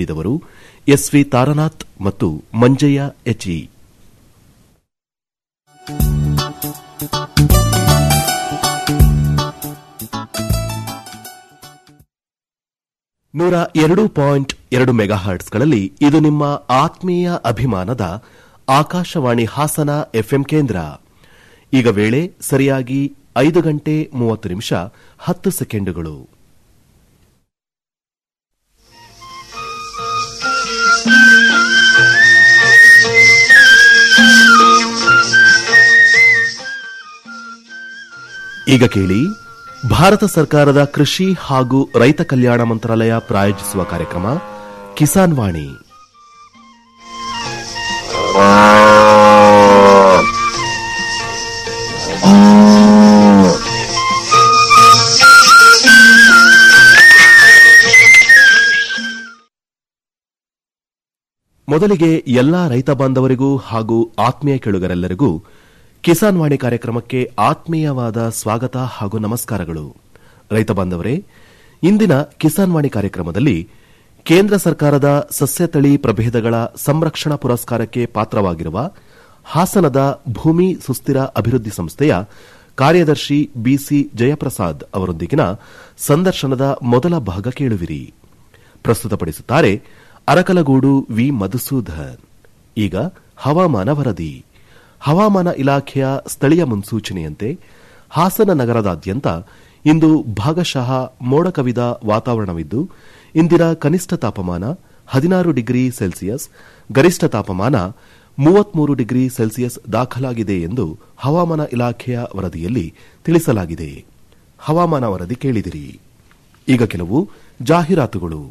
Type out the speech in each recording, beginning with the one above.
ಇದವರು S V Taranath ಮತ್ತು Manjayya HE ನೂರ ಎರಡು ಪಾಯಿಂಟ್ ಎರಡು ಮೆಗಾಹರ್ಟ್ಸ್ಗಳಲ್ಲಿ ಇದು ನಿಮ್ಮ ಆತ್ಮೀಯ ಅಭಿಮಾನದ ಆಕಾಶವಾಣಿ ಹಾಸನ ಎಫ್ಎಂ ಕೇಂದ್ರ ಈಗ ವೇಳೆ ಸರಿಯಾಗಿ ಐದು ಗಂಟೆ ಮೂವತ್ತು ನಿಮಿಷ ಹತ್ತು ಸೆಕೆಂಡುಗಳು ಈಗ ಕೇಳಿ ಭಾರತ ಸರ್ಕಾರದ ಕೃಷಿ ಹಾಗೂ ರೈತ ಕಲ್ಯಾಣ ಮಂತ್ರಾಲಯ ಪ್ರಾಯೋಜಿಸುವ ಕಾರ್ಯಕ್ರಮ ಕಿಸಾನ್ ವಾಣಿ ಮೊದಲಿಗೆ ಎಲ್ಲಾ ರೈತ ಬಾಂಧವರಿಗೂ ಹಾಗೂ ಆತ್ಮೀಯ ಕೆಳುಗರೆಲ್ಲರಿಗೂ ಕಿಸಾನ್ ವಾಣಿ ಕಾರ್ಯಕ್ರಮಕ್ಕೆ ಆತ್ಮೀಯವಾದ ಸ್ವಾಗತ ಹಾಗೂ ನಮಸ್ಕಾರಗಳು ರೈತ ಬಾಂಧವರೇ ಇಂದಿನ ಕಿಸಾನ್ ವಾಣಿ ಕಾರ್ಯಕ್ರಮದಲ್ಲಿ ಕೇಂದ್ರ ಸರ್ಕಾರದ ಸಸ್ಯ ತಳಿ ಪ್ರಭೇದಗಳ ಸಂರಕ್ಷಣಾ ಪುರಸ್ಕಾರಕ್ಕೆ ಪಾತ್ರವಾಗಿರುವ ಹಾಸನದ ಭೂಮಿ ಸುಸ್ಥಿರ ಅಭಿವೃದ್ಧಿ ಸಂಸ್ಥೆಯ ಕಾರ್ಯದರ್ಶಿ ಬಿಸಿ ಜಯಪ್ರಸಾದ್ ಅವರೊಂದಿಗಿನ ಸಂದರ್ಶನದ ಮೊದಲ ಭಾಗ ಕೇಳುವಿರಿ ಪ್ರಸ್ತುತಪಡಿಸುತ್ತಾರೆ ಅರಕಲಗೂಡು ವಿ ಮಧುಸೂದನ್ ಈಗ ಹವಾಮಾನ ವರದಿ ಹವಾಮಾನ ಇಲಾಖೆಯ ಸ್ಥಳೀಯ ಮುನ್ಸೂಚನೆಯಂತೆ ಹಾಸನ ನಗರದಾದ್ಯಂತ ಇಂದು ಭಾಗಶಃ ಮೋಡ ಕವಿದ ವಾತಾವರಣವಿದ್ದು ಇಂದಿನ ಕನಿಷ್ಠ ತಾಪಮಾನ ಹದಿನಾರು ಡಿಗ್ರಿ ಸೆಲ್ಸಿಯಸ್ ಗರಿಷ್ಠ ತಾಪಮಾನ ಮೂವತ್ಮೂರು ಡಿಗ್ರಿ ಸೆಲ್ಸಿಯಸ್ ದಾಖಲಾಗಿದೆ ಎಂದು ಹವಾಮಾನ ಇಲಾಖೆಯ ವರದಿಯಲ್ಲಿ ತಿಳಿಸಲಾಗಿದೆ ಹವಾಮಾನ ವರದಿ ಕೇಳಿದಿರಿ ಈಗ ಕೆಲವು ಜಾಹೀರಾತುಗಳು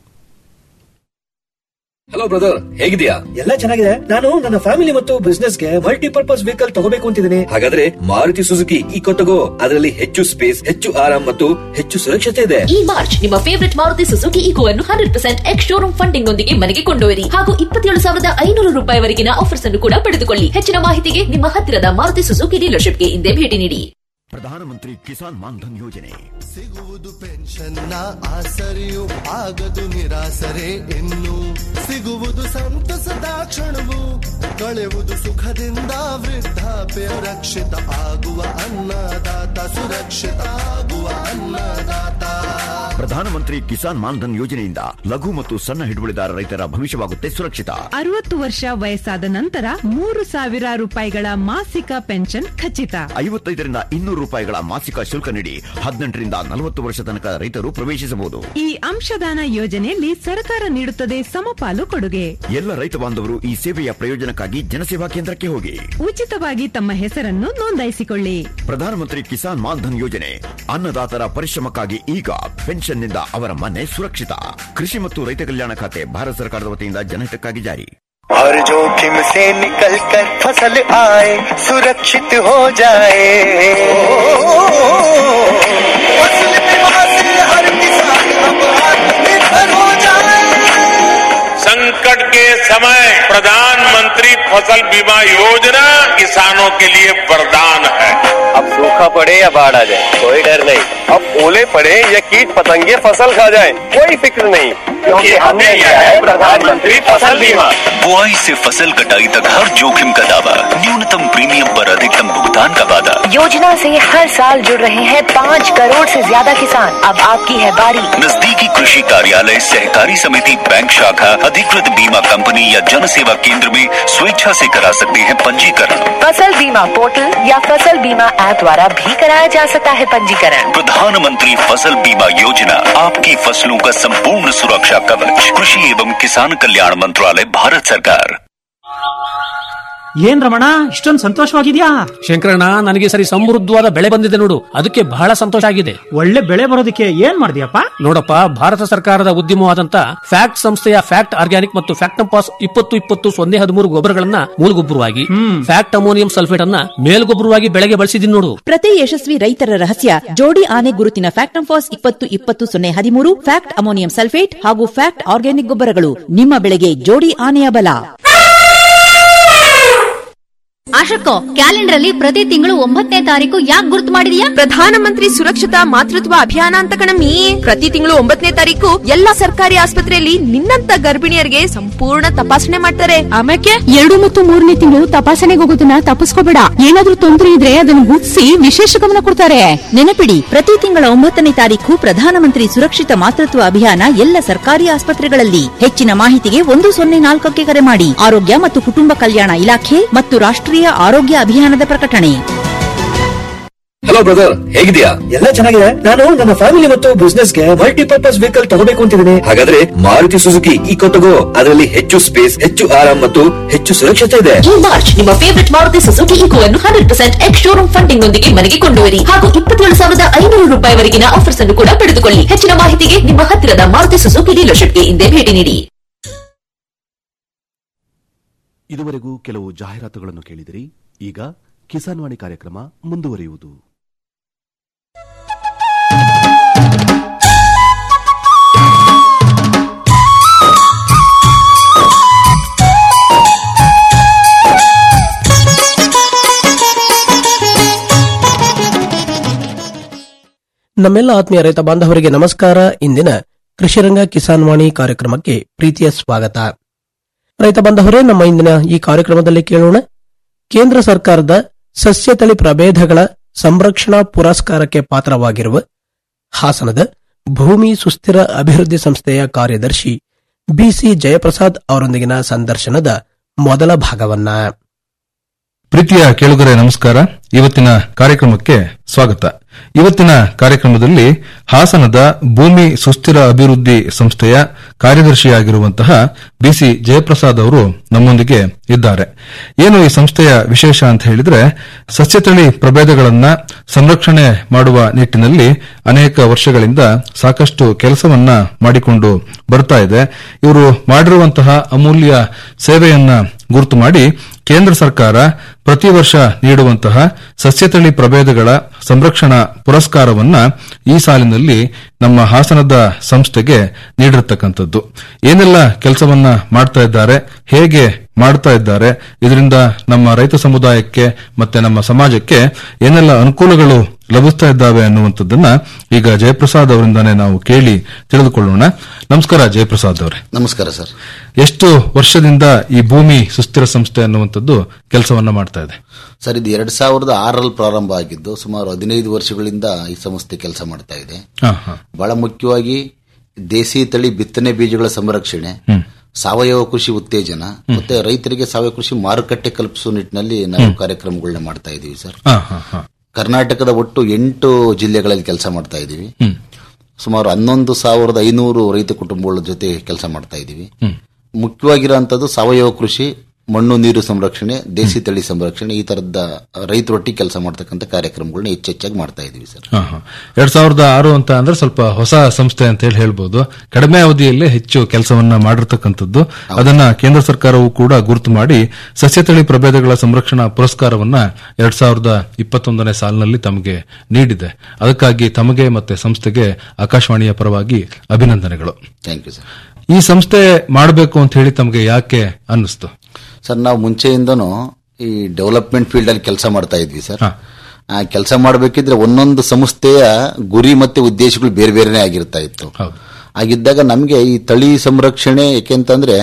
ಹಲೋ ಬ್ರದರ್ ಹೇಗಿದ್ಯಾ ಎಲ್ಲ ಚೆನ್ನಾಗಿದೆ ನಾನು ನನ್ನ ಫ್ಯಾಮಿಲಿ ಮತ್ತು ಬಿಸ್ನೆಸ್ ಗೆ ಮಲ್ಟಿಪರ್ಪಸ್ ವೆಹಿಕಲ್ ತಗೋಬೇಕು ಅಂತಿದ್ದೀನಿ ಹಾಗಾದ್ರೆ ಮಾರುತಿ ಸುಜುಕಿ ಈಕೋ ತಗೋ ಅದರಲ್ಲಿ ಹೆಚ್ಚು ಸ್ಪೇಸ್ ಹೆಚ್ಚು ಆರಾಮ್ ಮತ್ತು ಹೆಚ್ಚು ಸುರಕ್ಷತೆ ಇದೆ ಈ ಮಾರ್ಚ್ ನಿಮ್ಮ ಫೇವರಿಟ್ ಮಾರುತಿ ಸುಜುಕಿ ಈಗೋ ಅನ್ನು hundred percent ex showroom funding ನೊಂದಿಗೆ ಮನೆಗೆ ಕೊಂಡೊಯ್ಯಿರಿ ಹಾಗೂ ಇಪ್ಪತ್ತೇಳು ಸಾವಿರದ ಐನೂರು ರೂಪಾಯಿವರೆಗಿನ ಆಫರ್ಸ್ ಅನ್ನು ಕೂಡ ಪಡೆದುಕೊಳ್ಳಿ ಹೆಚ್ಚಿನ ಮಾಹಿತಿಗೆ ನಿಮ್ಮ ಹತ್ತಿರದ ಮಾರುತಿ ಸುಜುಕಿ ಡೀಲರ್ಶಿಪ್ಗೆ ಹಿಂದೆ ಭೇಟಿ ನೀಡಿ ಪ್ರಧಾನಮಂತ್ರಿ ಕಿಸಾನ್ ಮಾನ್ಧನ್ ಯೋಜನೆ ಸಿಗುವುದು ಪೆನ್ಷನ್ನ ಆಸರೆಯು ಆಗದು ನಿರಾಸರೆ ಇನ್ನು ಸಿಗುವುದು ಸಂತಸದ ಕ್ಷಣವು ಕಳೆಯುವುದು ಸುಖದಿಂದ ವೃದ್ಧಾಪ್ಯ ರಕ್ಷಿತ ಆಗುವ ಅನ್ನದಾತ ಸುರಕ್ಷಿತ ಆಗುವ ಅನ್ನದಾತ ಪ್ರಧಾನಮಂತ್ರಿ ಕಿಸಾನ್ ಮಾನ್ಧನ್ ಯೋಜನೆಯಿಂದ ಲಘು ಮತ್ತು ಸಣ್ಣ ಹಿಡುವಳಿದಾರ ರೈತರ ಭವಿಷ್ಯವಾಗುತ್ತೆ ಸುರಕ್ಷಿತ ಅರವತ್ತು ವರ್ಷ ವಯಸ್ಸಾದ ನಂತರ ಮೂರು ಸಾವಿರ ರೂಪಾಯಿಗಳ ಮಾಸಿಕ ಪೆನ್ಷನ್ ಖಚಿತ ಐವತ್ತೈದರಿಂದ ಇನ್ನೂರು ರೂಪಾಯಿಗಳ ಮಾಸಿಕ ಶುಲ್ಕ ನೀಡಿ ಹದಿನೆಂಟರಿಂದ ನಲವತ್ತು ವರ್ಷ ತನಕ ರೈತರು ಪ್ರವೇಶಿಸಬಹುದು ಈ ಅಂಶದಾನ ಯೋಜನೆಯಲ್ಲಿ ಸರ್ಕಾರ ನೀಡುತ್ತದೆ ಸಮಪಾಲು ಕೊಡುಗೆ ಎಲ್ಲ ರೈತ ಬಾಂಧವರು ಈ ಸೇವೆಯ ಪ್ರಯೋಜನಕ್ಕಾಗಿ ಜನಸೇವಾ ಕೇಂದ್ರಕ್ಕೆ ಹೋಗಿ ಉಚಿತವಾಗಿ ತಮ್ಮ ಹೆಸರನ್ನು ನೋಂದಾಯಿಸಿಕೊಳ್ಳಿ ಪ್ರಧಾನಮಂತ್ರಿ ಕಿಸಾನ್ ಮಾನ್ಧನ್ ಯೋಜನೆ ಅನ್ನದಾತರ ಪರಿಶ್ರಮಕ್ಕಾಗಿ ಈಗ ಪೆನ್ಷನ್ನಿಂದ ಅವರ ಮನೆ ಸುರಕ್ಷಿತ ಕೃಷಿ ಮತ್ತು ರೈತ ಕಲ್ಯಾಣ ಖಾತೆ ಭಾರತ ಸರ್ಕಾರದ ವತಿಯಿಂದ ಜನಹಿತಕ್ಕಾಗಿ ಜಾರಿ हर जोखिम से निकल कर फसल आए सुरक्षित हो जाए फसल बीमा से हर किसान अब आत्मनिर्भर हो जाए संकट के समय प्रधानमंत्री फसल बीमा योजना किसानों के लिए वरदान है अब सूखा पड़े या बाढ़ आ जाए कोई डर नहीं अब ओले पड़े या कीट पतंगे फसल खा जाए कोई फिक्र नहीं क्योंकि हमने लिया है प्रधानमंत्री फसल बीमा बुआई से फसल कटाई तक हर जोखिम का दावा न्यूनतम प्रीमियम पर अधिकतम भुगतान का वादा योजना से हर साल जुड़ रहे हैं पाँच करोड़ से ज्यादा किसान अब आपकी है बारी नजदीकी कृषि कार्यालय सहकारी समिति बैंक शाखा अधिकृत बीमा कंपनी या जन सेवा केंद्र में स्वेच्छा से करा सकते हैं पंजीकरण फसल बीमा पोर्टल या फसल बीमा ऐप द्वारा भी कराया जा सकता है पंजीकरण प्रधानमंत्री फसल बीमा योजना आपकी फसलों का संपूर्ण सुरक्षा कवच कृषि एवं किसान कल्याण मंत्रालय भारत सरकार ಏನ್ ರಮಣ ಇಷ್ಟೊಂದು ಸಂತೋಷವಾಗಿದ್ಯಾ ಶಂಕರಣ್ಣ ನನಗೆ ಸರಿ ಸಮೃದ್ಧವಾದ ಬೆಳೆ ಬಂದಿದೆ ನೋಡು ಅದಕ್ಕೆ ಬಹಳ ಸಂತೋಷ ಆಗಿದೆ ಒಳ್ಳೆ ಬೆಳೆ ಬರೋದಕ್ಕೆ ಏನ್ ಮಾಡಿದ್ಯಪ್ಪ ನೋಡಪ್ಪ ಭಾರತ ಸರ್ಕಾರದ ಉದ್ಯಮವಾದಂತ ಫ್ಯಾಕ್ಟ್ ಸಂಸ್ಥೆಯ ಫ್ಯಾಕ್ಟ್ ಆರ್ಗ್ಯಾನಿಕ್ ಮತ್ತು ಫ್ಯಾಕ್ಟಂಪಾಸ್ ಇಪ್ಪತ್ತು ಇಪ್ಪತ್ತು ಸೊನ್ನೆ ಹದಿಮೂರು ಗೊಬ್ಬರಗಳನ್ನ ಮೂಲಗೊಬ್ಬರವಾಗಿ ಫ್ಯಾಕ್ಟ್ ಅಮೋನಿಯಂ ಸಲ್ಫೇಟ್ ಅನ್ನ ಮೇಲ್ಗೊಬ್ಬರವಾಗಿ ಬೆಳೆಗೆ ಬಳಸಿದೀನಿ ನೋಡು ಪ್ರತಿ ಯಶಸ್ವಿ ರೈತರ ರಹಸ್ಯ ಜೋಡಿ ಆನೆ ಗುರುತಿನ ಫ್ಯಾಕ್ಟಂಫಾಸ್ ಇಪ್ಪತ್ತು ಇಪ್ಪತ್ತು ಸೊನ್ನೆ ಹದಿಮೂರು ಫ್ಯಾಕ್ಟ್ ಅಮೋನಿಯಂ ಸಲ್ಫೇಟ್ ಹಾಗೂ ಫ್ಯಾಕ್ಟ್ ಆರ್ಗ್ಯಾನಿಕ್ ಗೊಬ್ಬರಗಳು ನಿಮ್ಮ ಬೆಳೆಗೆ ಜೋಡಿ ಆನೆಯ ಬಲ ಆಶಕ್ಕೋ ಕ್ಯಾಲೆಂಡರ್ ಅಲ್ಲಿ ಪ್ರತಿ ತಿಂಗಳು ಒಂಬತ್ತನೇ ತಾರೀಕು ಯಾಕೆ ಗುರ್ತು ಮಾಡಿದ್ಯಾ ಪ್ರಧಾನಮಂತ್ರಿ ಸುರಕ್ಷಿತ ಮಾತೃತ್ವ ಅಭಿಯಾನ ಅಂತ ಕಣಮ್ಮಿ ಪ್ರತಿ ತಿಂಗಳು ಒಂಬತ್ತನೇ ತಾರೀಕು ಎಲ್ಲಾ ಸರ್ಕಾರಿ ಆಸ್ಪತ್ರೆಯಲ್ಲಿ ನಿನ್ನಂತ ಗರ್ಭಿಣಿಯರಿಗೆ ಸಂಪೂರ್ಣ ತಪಾಸಣೆ ಮಾಡ್ತಾರೆ ಆಮೇಲೆ ಎರಡು ಮತ್ತು ಮೂರನೇ ತಿಂಗಳು ತಪಾಸಣೆಗೆ ಹೋಗೋದನ್ನ ತಪ್ಪಿಸ್ಕೋಬೇಡ ಏನಾದ್ರೂ ತೊಂದರೆ ಇದ್ರೆ ಅದನ್ನು ಗುರ್ತಿಸಿ ವಿಶೇಷ ಗಮನ ಕೊಡ್ತಾರೆ ನೆನಪಿಡಿ ಪ್ರತಿ ತಿಂಗಳ ಒಂಬತ್ತನೇ ತಾರೀಕು ಪ್ರಧಾನಮಂತ್ರಿ ಸುರಕ್ಷಿತ ಮಾತೃತ್ವ ಅಭಿಯಾನ ಎಲ್ಲ ಸರ್ಕಾರಿ ಆಸ್ಪತ್ರೆಗಳಲ್ಲಿ ಹೆಚ್ಚಿನ ಮಾಹಿತಿಗೆ ಒಂದು ಸೊನ್ನೆ ನಾಲ್ಕಕ್ಕೆ ಕರೆ ಮಾಡಿ ಆರೋಗ್ಯ ಮತ್ತು ಕುಟುಂಬ ಕಲ್ಯಾಣ ಇಲಾಖೆ ಮತ್ತು ರಾಷ್ಟ್ರೀಯ ಆರೋಗ್ಯ ಅಭಿಯಾನದ ಪ್ರಕಟಣೆ ಹಲೋ ಬ್ರದರ್ ಹೇಗಿದ್ಯಾ ಎಲ್ಲ ಚೆನ್ನಾಗಿದೆ ನಾನು ನನ್ನ ಫ್ಯಾಮಿಲಿ ಮತ್ತು ಬಿಸ್ನೆಸ್ ಗೆ ಮಲ್ಟಿಪರ್ಪಸ್ ವೆಹಿಕಲ್ ತಗೋಬೇಕು ಅಂತಿದ್ದೀನಿ ಹಾಗಾದ್ರೆ ಮಾರುತಿ ಸುಜುಕಿ ಈಕೋ ತಗೋ ಅದರಲ್ಲಿ ಹೆಚ್ಚು ಸ್ಪೇಸ್ ಹೆಚ್ಚು ಆರಾಮ್ ಮತ್ತು ಹೆಚ್ಚು ಸುರಕ್ಷತೆ ಇದೆ ಈ ಮಾರ್ಚ್ ನಿಮ್ಮ ಫೇವರಿಟ್ ಮಾರುತಿ ಸುಜುಕಿ ಈಕೋ ಅನ್ನು hundred percent ex showroom funding ನೊಂದಿಗೆ ಮನೆಗೆ ಕೊಂಡೊಯ್ಯಿರಿ ಹಾಗೂ ಇಪ್ಪತ್ತೇಳು ಸಾವಿರದ ಐನೂರು ರೂಪಾಯಿವರೆಗಿನ ಆಫರ್ಸ್ ಅನ್ನು ಕೂಡ ಪಡೆದುಕೊಳ್ಳಿ ಹೆಚ್ಚಿನ ಮಾಹಿತಿಗೆ ನಿಮ್ಮ ಹತ್ತಿರದ ಮಾರುತಿ ಸುಜುಕಿ ಡೀಲರ್ಶಿಪ್ಗೆ ಹಿಂದೆ ಭೇಟಿ ನೀಡಿ ಇದುವರೆಗೂ ಕೆಲವು ಜಾಹೀರಾತುಗಳನ್ನು ಕೇಳಿದಿರಿ ಈಗ ಕಿಸಾನ್ ವಾಣಿ ಕಾರ್ಯಕ್ರಮ ಮುಂದುವರಿಯುವುದು ನಮ್ಮೆಲ್ಲ ಆತ್ಮೀಯ ರೈತ ಬಾಂಧವರಿಗೆ ನಮಸ್ಕಾರ ಇಂದಿನ ಕೃಷಿರಂಗ ಕಿಸಾನ್ ವಾಣಿ ಕಾರ್ಯಕ್ರಮಕ್ಕೆ ಪ್ರೀತಿಯ ಸ್ವಾಗತ ರೈತ ಬಾಂಧವರೇ ನಮ್ಮ ಇಂದಿನ ಈ ಕಾರ್ಯಕ್ರಮದಲ್ಲಿ ಕೇಳೋಣ ಕೇಂದ್ರ ಸರ್ಕಾರದ ಸಸ್ಯ ತಳಿ ಪ್ರಭೇದಗಳ ಸಂರಕ್ಷಣಾ ಪುರಸ್ಕಾರಕ್ಕೆ ಪಾತ್ರವಾಗಿರುವ ಹಾಸನದ ಭೂಮಿ ಸುಸ್ಥಿರ ಅಭಿವೃದ್ಧಿ ಸಂಸ್ಥೆಯ ಕಾರ್ಯದರ್ಶಿ ಬಿಸಿ ಜಯಪ್ರಸಾದ್ ಅವರೊಂದಿಗಿನ ಸಂದರ್ಶನದ ಮೊದಲ ಭಾಗವನ್ನ ಪ್ರೀತಿಯ ಕೇಳುಗರೆ ನಮಸ್ಕಾರ ಇವತ್ತಿನ ಕಾರ್ಯಕ್ರಮಕ್ಕೆ ಸ್ವಾಗತ ಇವತ್ತಿನ ಕಾರ್ಯಕ್ರಮದಲ್ಲಿ ಹಾಸನದ ಭೂಮಿ ಸುಸ್ಥಿರ ಅಭಿವೃದ್ಧಿ ಸಂಸ್ಥೆಯ ಕಾರ್ಯದರ್ಶಿಯಾಗಿರುವಂತಹ ಬಿಸಿ ಜಯಪ್ರಸಾದ್ ಅವರು ನಮ್ಮೊಂದಿಗೆ ಇದ್ದಾರೆ ಏನು ಈ ಸಂಸ್ಥೆಯ ವಿಶೇಷ ಅಂತ ಹೇಳಿದ್ರೆ ಸಸ್ಯತಳಿ ಪ್ರಭೇದಗಳನ್ನ ಸಂರಕ್ಷಣೆ ಮಾಡುವ ನಿಟ್ಟಿನಲ್ಲಿ ಅನೇಕ ವರ್ಷಗಳಿಂದ ಸಾಕಷ್ಟು ಕೆಲಸವನ್ನ ಮಾಡಿಕೊಂಡು ಬರ್ತಾ ಇದೆ ಇವರು ಮಾಡಿರುವಂತಹ ಅಮೂಲ್ಯ ಸೇವೆಯನ್ನ ಗುರುತು ಮಾಡಿ ಕೇಂದ್ರ ಸರ್ಕಾರ ಪ್ರತಿ ವರ್ಷ ನೀಡುವಂತಹ ಸಸ್ಯತಳಿ ಪ್ರಭೇದಗಳ ಸಂರಕ್ಷಣಾ ಪುರಸ್ಕಾರವನ್ನ ಈ ಸಾಲಿನಲ್ಲಿ ನಮ್ಮ ಹಾಸನದ ಸಂಸ್ಥೆಗೆ ನೀಡಿರತಕ್ಕಂಥದ್ದು ಏನೆಲ್ಲ ಕೆಲಸವನ್ನ ಮಾಡ್ತಾ ಇದ್ದಾರೆ ಹೇಗೆ ಮಾಡ್ತಾ ಇದ್ದಾರೆ ಇದರಿಂದ ನಮ್ಮ ರೈತ ಸಮುದಾಯಕ್ಕೆ ಮತ್ತೆ ನಮ್ಮ ಸಮಾಜಕ್ಕೆ ಏನೆಲ್ಲ ಅನುಕೂಲಗಳು ಲಭಿಸ್ತಾ ಇದ್ದಾವೆ ಅನ್ನುವಂಥದ್ದನ್ನ ಈಗ ಜಯಪ್ರಸಾದ್ ಅವರಿಂದಾನೇ ನಾವು ಕೇಳಿ ತಿಳಿದುಕೊಳ್ಳೋಣ ನಮಸ್ಕಾರ ಜಯಪ್ರಸಾದ್ ಅವರೇ ನಮಸ್ಕಾರ ಸರ್ ಎಷ್ಟು ವರ್ಷದಿಂದ ಈ ಭೂಮಿ ಸುಸ್ಥಿರ ಸಂಸ್ಥೆ ಅನ್ನುವಂಥದ್ದು ಕೆಲಸವನ್ನ ಮಾಡ್ತಾ ಇದೆ ಸರ್ ಇದು ಎರಡ್ ಸಾವಿರದ ಆರಲ್ಲಿ ಪ್ರಾರಂಭ ಆಗಿದ್ದು ಸುಮಾರು ಹದಿನೈದು ವರ್ಷಗಳಿಂದ ಈ ಸಂಸ್ಥೆ ಕೆಲಸ ಮಾಡ್ತಾ ಇದೆ ಹಾ, ಹಾ. ಬಹಳ ಮುಖ್ಯವಾಗಿ ದೇಸಿ ತಳಿ ಬಿತ್ತನೆ ಬೀಜಗಳ ಸಂರಕ್ಷಣೆ ಸಾವಯವ ಕೃಷಿ ಉತ್ತೇಜನ ಮತ್ತೆ ರೈತರಿಗೆ ಸಾವಯವ ಕೃಷಿ ಮಾರುಕಟ್ಟೆ ಕಲ್ಪಿಸುವ ನಿಟ್ಟಿನಲ್ಲಿ ನಾವು ಕಾರ್ಯಕ್ರಮಗಳನ್ನ ಮಾಡ್ತಾ ಇದೀವಿ ಸರ್ ಹಾ, ಹಾ, ಹಾ. ಕರ್ನಾಟಕದ ಒಟ್ಟು ಎಂಟು ಜಿಲ್ಲೆಗಳಲ್ಲಿ ಕೆಲಸ ಮಾಡ್ತಾ ಇದೀವಿ ಹ್ಮ್. ಸುಮಾರು ಹನ್ನೊಂದು ಸಾವಿರದ ಐನೂರು ರೈತ ಕುಟುಂಬಗಳ ಜೊತೆ ಕೆಲಸ ಮಾಡ್ತಾ ಇದೀವಿ ಹ್ಮ್. ಮುಖ್ಯವಾಗಿರುವಂತದ್ದು ಸಾವಯವ ಕೃಷಿ ಮಣ್ಣು ನೀರು ಸಂರಕ್ಷಣೆ ದೇಸಿ ತಳಿ ಸಂರಕ್ಷಣೆ ಈ ತರದ ರೈತರೊಟ್ಟಿಗೆ ಕೆಲಸ ಮಾಡ್ತಕ್ಕಂಥ ಕಾರ್ಯಕ್ರಮಗಳನ್ನ ಹೆಚ್ಚೆಚ್ಚಾಗಿ ಮಾಡ್ತಾ ಇದೀವಿ ಸರ್ ಹಾ, ಹಾ. ಎರಡ್ ಸಾವಿರದ ಆರು ಅಂತ ಅಂದ್ರೆ ಸ್ವಲ್ಪ ಹೊಸ ಸಂಸ್ಥೆ ಅಂತ ಹೇಳಿ ಹೇಳ್ಬೋದು ಕಡಿಮೆ ಅವಧಿಯಲ್ಲೇ ಹೆಚ್ಚು ಕೆಲಸವನ್ನ ಮಾಡಿರ್ತಕ್ಕಂಥದ್ದು ಅದನ್ನ ಕೇಂದ್ರ ಸರ್ಕಾರವು ಕೂಡ ಗುರುತು ಮಾಡಿ ಸಸ್ಯತಳಿ ಪ್ರಭೇದಗಳ ಸಂರಕ್ಷಣಾ ಪುರಸ್ಕಾರವನ್ನ ಎರಡ್ ಸಾವಿರದ ಇಪ್ಪತ್ತೊಂದನೇ ಸಾಲಿನಲ್ಲಿ ತಮಗೆ ನೀಡಿದೆ ಅದಕ್ಕಾಗಿ ತಮಗೆ ಮತ್ತೆ ಸಂಸ್ಥೆಗೆ ಆಕಾಶವಾಣಿಯ ಪರವಾಗಿ ಅಭಿನಂದನೆಗಳು ಥ್ಯಾಂಕ್ ಯು ಸರ್ ಈ ಸಂಸ್ಥೆ ಮಾಡಬೇಕು ಅಂತ ಹೇಳಿ ತಮಗೆ ಯಾಕೆ ಅನ್ನಿಸ್ತು ಸರ್ ನಾವು ಮುಂಚೆಯಿಂದನೂ ಈ ಡೆವಲಪ್ಮೆಂಟ್ ಫೀಲ್ಡ್ ಅಲ್ಲಿ ಕೆಲಸ ಮಾಡ್ತಾ ಇದ್ವಿ ಸರ್ ಆ ಕೆಲಸ ಮಾಡಬೇಕಿದ್ರೆ ಒಂದೊಂದು ಸಂಸ್ಥೆಯ ಗುರಿ ಮತ್ತೆ ಉದ್ದೇಶಗಳು ಬೇರೆ ಬೇರೆನೇ ಆಗಿರ್ತಾ ಇತ್ತು ಆಗಿದ್ದಾಗ ನಮಗೆ ಈ ತಳಿ ಸಂರಕ್ಷಣೆ ಯಾಕೆಂತಂದ್ರೆ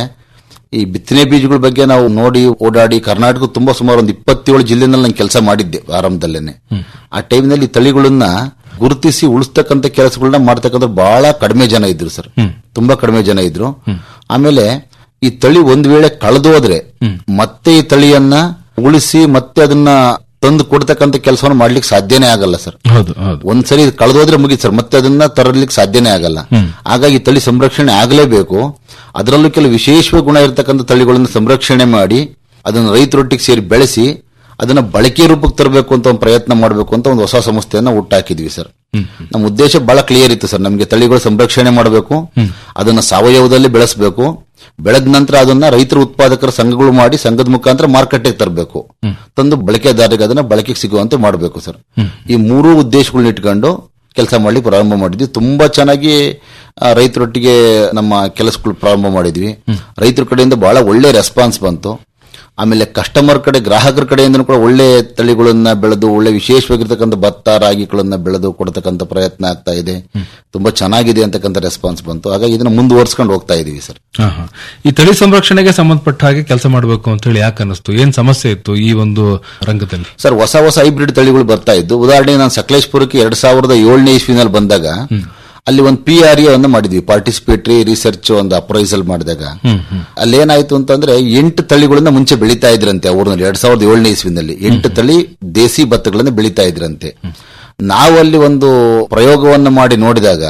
ಈ ಬಿತ್ತನೆ ಬೀಜಗಳ ಬಗ್ಗೆ ನಾವು ನೋಡಿ ಓಡಾಡಿ ಕರ್ನಾಟಕ ತುಂಬಾ ಸುಮಾರು ಒಂದು ಇಪ್ಪತ್ತೇಳು ಜಿಲ್ಲೆನಲ್ಲಿ ನಾನು ಕೆಲಸ ಮಾಡಿದ್ದೆ ಆರಂಭದಲ್ಲೇನೆ ಆ ಟೈಮ್ನಲ್ಲಿ ತಳಿಗಳನ್ನ ಗುರುತಿಸಿ ಉಳಿಸ್ತಕ್ಕಂಥ ಕೆಲಸಗಳನ್ನ ಮಾಡ್ತಕ್ಕಂಥ ಬಹಳ ಕಡಿಮೆ ಜನ ಇದ್ರು ಸರ್ ತುಂಬಾ ಕಡಿಮೆ ಜನ ಇದ್ರು ಆಮೇಲೆ ಈ ತಳಿ ಒಂದ್ ವೇಳೆ ಕಳೆದೋದ್ರೆ ಮತ್ತೆ ಈ ತಳಿಯನ್ನ ಉಳಿಸಿ ಮತ್ತೆ ಅದನ್ನ ತಂದು ಕೊಡ್ತಕ್ಕಂಥ ಕೆಲಸವನ್ನು ಮಾಡ್ಲಿಕ್ಕೆ ಸಾಧ್ಯನೇ ಆಗಲ್ಲ ಸರ್ ಹೌದು ಹೌದು ಒಂದ್ಸರಿ ಕಳೆದೋದ್ರೆ ಮುಗೀತು ಸರ್ ಮತ್ತೆ ಅದನ್ನ ತರಲಿಕ್ಕೆ ಸಾಧ್ಯನೇ ಆಗಲ್ಲ ಹಾಗಾಗಿ ತಳಿ ಸಂರಕ್ಷಣೆ ಆಗಲೇಬೇಕು ಅದರಲ್ಲೂ ಕೆಲವು ವಿಶೇಷ ಗುಣ ಇರತಕ್ಕಂಥ ತಳಿಗಳನ್ನು ಸಂರಕ್ಷಣೆ ಮಾಡಿ ಅದನ್ನು ರೈತರೊಟ್ಟಿಗೆ ಸೇರಿ ಬೆಳೆಸಿ ಅದನ್ನ ಬಳಕೆ ರೂಪಕ್ಕೆ ತರಬೇಕು ಅಂತ ಒಂದು ಪ್ರಯತ್ನ ಮಾಡಬೇಕು ಅಂತ ಒಂದು ಹೊಸ ಸಂಸ್ಥೆಯನ್ನ ಹುಟ್ಟಾಕಿದ್ವಿ ಸರ್ ನಮ್ಮ ಉದ್ದೇಶ ಬಹಳ ಕ್ಲಿಯರ್ ಇತ್ತು ಸರ್ ನಮಗೆ ತಳಿಗಳು ಸಂರಕ್ಷಣೆ ಮಾಡಬೇಕು ಅದನ್ನ ಸಾವಯವದಲ್ಲಿ ಬೆಳೆಸಬೇಕು ಬೆಳೆದ ನಂತರ ಅದನ್ನ ರೈತರ ಉತ್ಪಾದಕರ ಸಂಘಗಳು ಮಾಡಿ ಸಂಘದ ಮುಖಾಂತರ ಮಾರುಕಟ್ಟೆಗೆ ತರಬೇಕು ತಂದು ಬಳಕೆದಾರರಿಗೆ ಅದನ್ನ ಬಳಕೆಗೆ ಸಿಗುವಂತೆ ಮಾಡಬೇಕು ಸರ್ ಈ ಮೂರು ಉದ್ದೇಶಗಳನ್ನ ಇಟ್ಕೊಂಡು ಕೆಲಸ ಮಾಡಿ ಪ್ರಾರಂಭ ಮಾಡಿದ್ವಿ ತುಂಬಾ ಚೆನ್ನಾಗಿ ಆ, ರೈತರೊಟ್ಟಿಗೆ ನಮ್ಮ ಕೆಲಸಗಳು ಪ್ರಾರಂಭ ಮಾಡಿದ್ವಿ ರೈತರ ಕಡೆಯಿಂದ ಬಹಳ ಒಳ್ಳೆ ರೆಸ್ಪಾನ್ಸ್ ಬಂತು ಆಮೇಲೆ ಕಸ್ಟಮರ್ ಕಡೆ ಗ್ರಾಹಕರ ಕಡೆಯಿಂದ ಕೂಡ ಒಳ್ಳೆ ತಳಿಗಳನ್ನ ಬೆಳೆದು ಒಳ್ಳೆ ವಿಶೇಷವಾಗಿರ್ತಕ್ಕಂಥ ಭತ್ತ ರಾಗಿಗಳನ್ನ ಬೆಳೆದು ಕೊಡ್ತಕ್ಕಂಥ ಪ್ರಯತ್ನ ಆಗ್ತಾ ಇದೆ ತುಂಬಾ ಚೆನ್ನಾಗಿದೆ ಅಂತಕ್ಕಂಥ ರೆಸ್ಪಾನ್ಸ್ ಬಂತು ಹಾಗಾಗಿ ಇದನ್ನ ಮುಂದುವರ್ಸ್ಕೊಂಡು ಹೋಗ್ತಾ ಇದೀವಿ ಸರ್ ಹಾ, ಹಾ. ಈ ತಳಿ ಸಂರಕ್ಷಣೆಗೆ ಸಂಬಂಧಪಟ್ಟ ಹಾಗೆ ಕೆಲಸ ಮಾಡಬೇಕು ಅಂತ ಹೇಳಿ ಯಾಕೆ ಅನ್ನಿಸ್ತು ಏನ್ ಸಮಸ್ಯೆ ಇತ್ತು ಈ ಒಂದು ರಂಗದಲ್ಲಿ ಸರ್ ಹೊಸ ಹೊಸ ಹೈಬ್ರಿಡ್ ತಳಿಗಳು ಬರ್ತಾ ಇದ್ದು ಉದಾಹರಣೆಗೆ ನಾನು ಸಕಲೇಶ್ಪುರಕ್ಕೆ ಎರಡ್ ಸಾವಿರದ ಏಳನೇ ಇಸ್ವಿನಲ್ಲಿ ಬಂದಾಗ ಅಲ್ಲಿ ಒಂದು ಪಿ ಆರ್ ಅನ್ನು ಮಾಡಿದ್ವಿ ಪಾರ್ಟಿಸಿಪೇಟರಿ ರಿಸರ್ಚ್ ಒಂದು ಅಪ್ರೈಸಲ್ ಮಾಡಿದಾಗ ಅಲ್ಲೇನಾಯ್ತು ಅಂತಂದ್ರೆ ಎಂಟು ತಳಿಗಳನ್ನ ಮುಂಚೆ ಬೆಳೀತಾ ಇದ್ರಂತೆ ಅವ್ರನ್ನ ಎರಡ್ ಸಾವಿರದ ಏಳನೇ ಇಸ್ವಿನಲ್ಲಿ ಎಂಟು ತಳಿ ದೇಸಿ ಭತ್ತಗಳನ್ನ ಬೆಳೀತಾ ಇದ್ರಂತೆ ನಾವಲ್ಲಿ ಒಂದು ಪ್ರಯೋಗವನ್ನ ಮಾಡಿ ನೋಡಿದಾಗ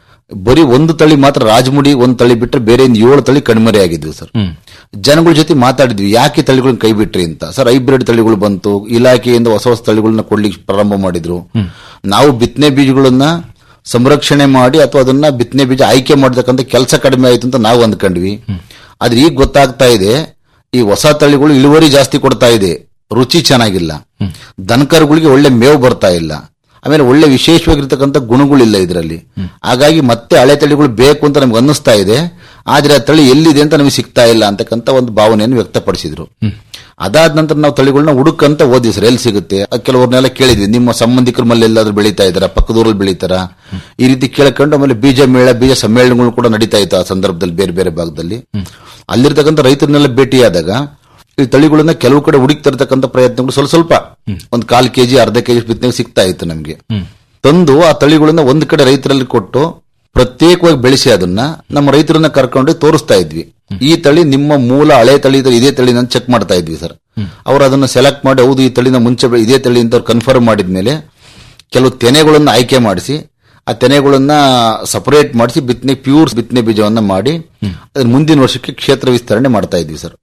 ಬರೀ ಒಂದು ತಳಿ ಮಾತ್ರ ರಾಜಮುಡಿ ಒಂದು ತಳಿ ಬಿಟ್ರೆ ಬೇರೆ ಇನ್ನು ಏಳು ತಳಿ ಕಣ್ಮರೆ ಆಗಿದ್ವು ಸರ್ ಜನಗಳ ಜೊತೆ ಮಾತಾಡಿದ್ವಿ ಯಾಕೆ ತಳಿಗಳನ್ನ ಕೈ ಬಿಟ್ರಿ ಅಂತ ಸರ್ ಹೈಬ್ರಿಡ್ ತಳಿಗಳು ಬಂತು ಇಲಾಖೆಯಿಂದ ಹೊಸ ಹೊಸ ತಳಿಗಳನ್ನ ಕೊಡ್ಲಿಕ್ಕೆ ಪ್ರಾರಂಭ ಮಾಡಿದ್ರು ನಾವು ಬಿತ್ತನೆ ಬೀಜಗಳನ್ನ ಸಂರಕ್ಷಣೆ ಮಾಡಿ ಅಥವಾ ಅದನ್ನ ಬಿತ್ತನೆ ಬೀಜ ಆಯ್ಕೆ ಮಾಡತಕ್ಕಂಥ ಕೆಲಸ ಕಡಿಮೆ ಆಯ್ತು ಅಂತ ನಾವು ಅಂದ್ಕೊಂಡ್ವಿ ಆದ್ರೆ ಈಗ ಗೊತ್ತಾಗ್ತಾ ಇದೆ ಈ ಹೊಸ ತಳಿಗಳು ಇಳುವರಿ ಜಾಸ್ತಿ ಕೊಡ್ತಾ ಇದೆ ರುಚಿ ಚೆನ್ನಾಗಿಲ್ಲ ದನಕರುಗಳಿಗೆ ಒಳ್ಳೆ ಮೇವು ಬರ್ತಾ ಇಲ್ಲ ಆಮೇಲೆ ಒಳ್ಳೆ ವಿಶೇಷವಾಗಿರ್ತಕ್ಕಂಥ ಗುಣಗಳಿಲ್ಲ ಇದರಲ್ಲಿ ಹಾಗಾಗಿ ಮತ್ತೆ ಹಳೆ ತಳಿಗಳು ಬೇಕು ಅಂತ ನಮ್ಗೆ ಅನ್ನಿಸ್ತಾ ಇದೆ ಆದ್ರೆ ಆ ತಳಿ ಎಲ್ಲಿದೆ ಅಂತ ನಮಗೆ ಸಿಗ್ತಾ ಇಲ್ಲ ಅಂತಕ್ಕಂಥ ಒಂದು ಭಾವನೆಯನ್ನು ವ್ಯಕ್ತಪಡಿಸಿದ್ರು ಅದಾದ ನಂತರ ನಾವು ತಳಿಗಳನ್ನ ಹುಡುಕಂತ ಓದಿ ಸರ್ ಎಲ್ಲಿ ಸಿಗುತ್ತೆ ಅದ್ ಕೆಲವ್ರನ್ನೆಲ್ಲ ಕೇಳಿದ್ವಿ ನಿಮ್ಮ ಸಂಬಂಧಿಕರ ಮೇಲೆ ಎಲ್ಲಾದ್ರೂ ಬೆಳೀತಾ ಇದಾರ ಪಕ್ಕದೂರಲ್ಲಿ ಬೆಳೀತಾರ ಈ ರೀತಿ ಕೇಳ್ಕೊಂಡು ಆಮೇಲೆ ಬೀಜ ಮೇಳ ಬೀಜ ಸಮ್ಮೇಳನಗಳು ಕೂಡ ನಡೀತಾ ಇತ್ತು ಆ ಸಂದರ್ಭದಲ್ಲಿ ಬೇರೆ ಬೇರೆ ಭಾಗದಲ್ಲಿ ಅಲ್ಲಿರ್ತಕ್ಕಂಥ ರೈತರನ್ನೆಲ್ಲ ಭೇಟಿಯಾದಾಗ ಈ ತಳಿಗಳನ್ನ ಕೆಲವು ಕಡೆ ಹುಡುಕ್ತಿರ್ತಕ್ಕಂಥ ಪ್ರಯತ್ನಗಳು ಸ್ವಲ್ಪ ಸ್ವಲ್ಪ ಒಂದು ಕಾಲ್ ಕೆಜಿ ಅರ್ಧ ಕೆಜಿ ಬಿತ್ತನೆಗೆ ಸಿಗ್ತಾ ಇತ್ತು ನಮ್ಗೆ ತಂದು ಆ ತಳಿಗಳನ್ನ ಒಂದ್ ಕಡೆ ರೈತರಲ್ಲಿ ಕೊಟ್ಟು ಪ್ರತ್ಯೇಕವಾಗಿ ಬೆಳೆಸಿ ಅದನ್ನ ನಮ್ಮ ರೈತರನ್ನ ಕರ್ಕೊಂಡು ತೋರಿಸ್ತಾ ಇದ್ವಿ ಈ ತಳಿ ನಿಮ್ಮ ಮೂಲ ಹಳೆ ತಳಿ ಇದೆ, ಇದೇ ತಳಿ ಅಂತ ಚೆಕ್ ಮಾಡ್ತಾ ಇದ್ವಿ ಸರ್ ಅವ್ರು ಅದನ್ನ ಸೆಲೆಕ್ಟ್ ಮಾಡಿ ಹೌದು ಈ ತಳಿನ ಮುಂಚೆ ಬೆ- ಇದೇ ತಳಿ ಅಂತ ಕನ್ಫರ್ಮ್ ಮಾಡಿದ್ಮೇಲೆ ಕೆಲವು ತೆನೆಗಳನ್ನ ಆಯ್ಕೆ ಮಾಡಿಸಿ ಆ ತೆನೆಗಳನ್ನ ಸಪರೇಟ್ ಮಾಡಿಸಿ ಬಿತ್ತನೆ ಪ್ಯೂರ್ ಬಿತ್ತನೆ ಬೀಜವನ್ನ ಮಾಡಿ ಅದ್ರ ಮುಂದಿನ ವರ್ಷಕ್ಕೆ ಕ್ಷೇತ್ರ ವಿಸ್ತರಣೆ ಮಾಡ್ತಾ ಇದ್ವಿ ಸರ್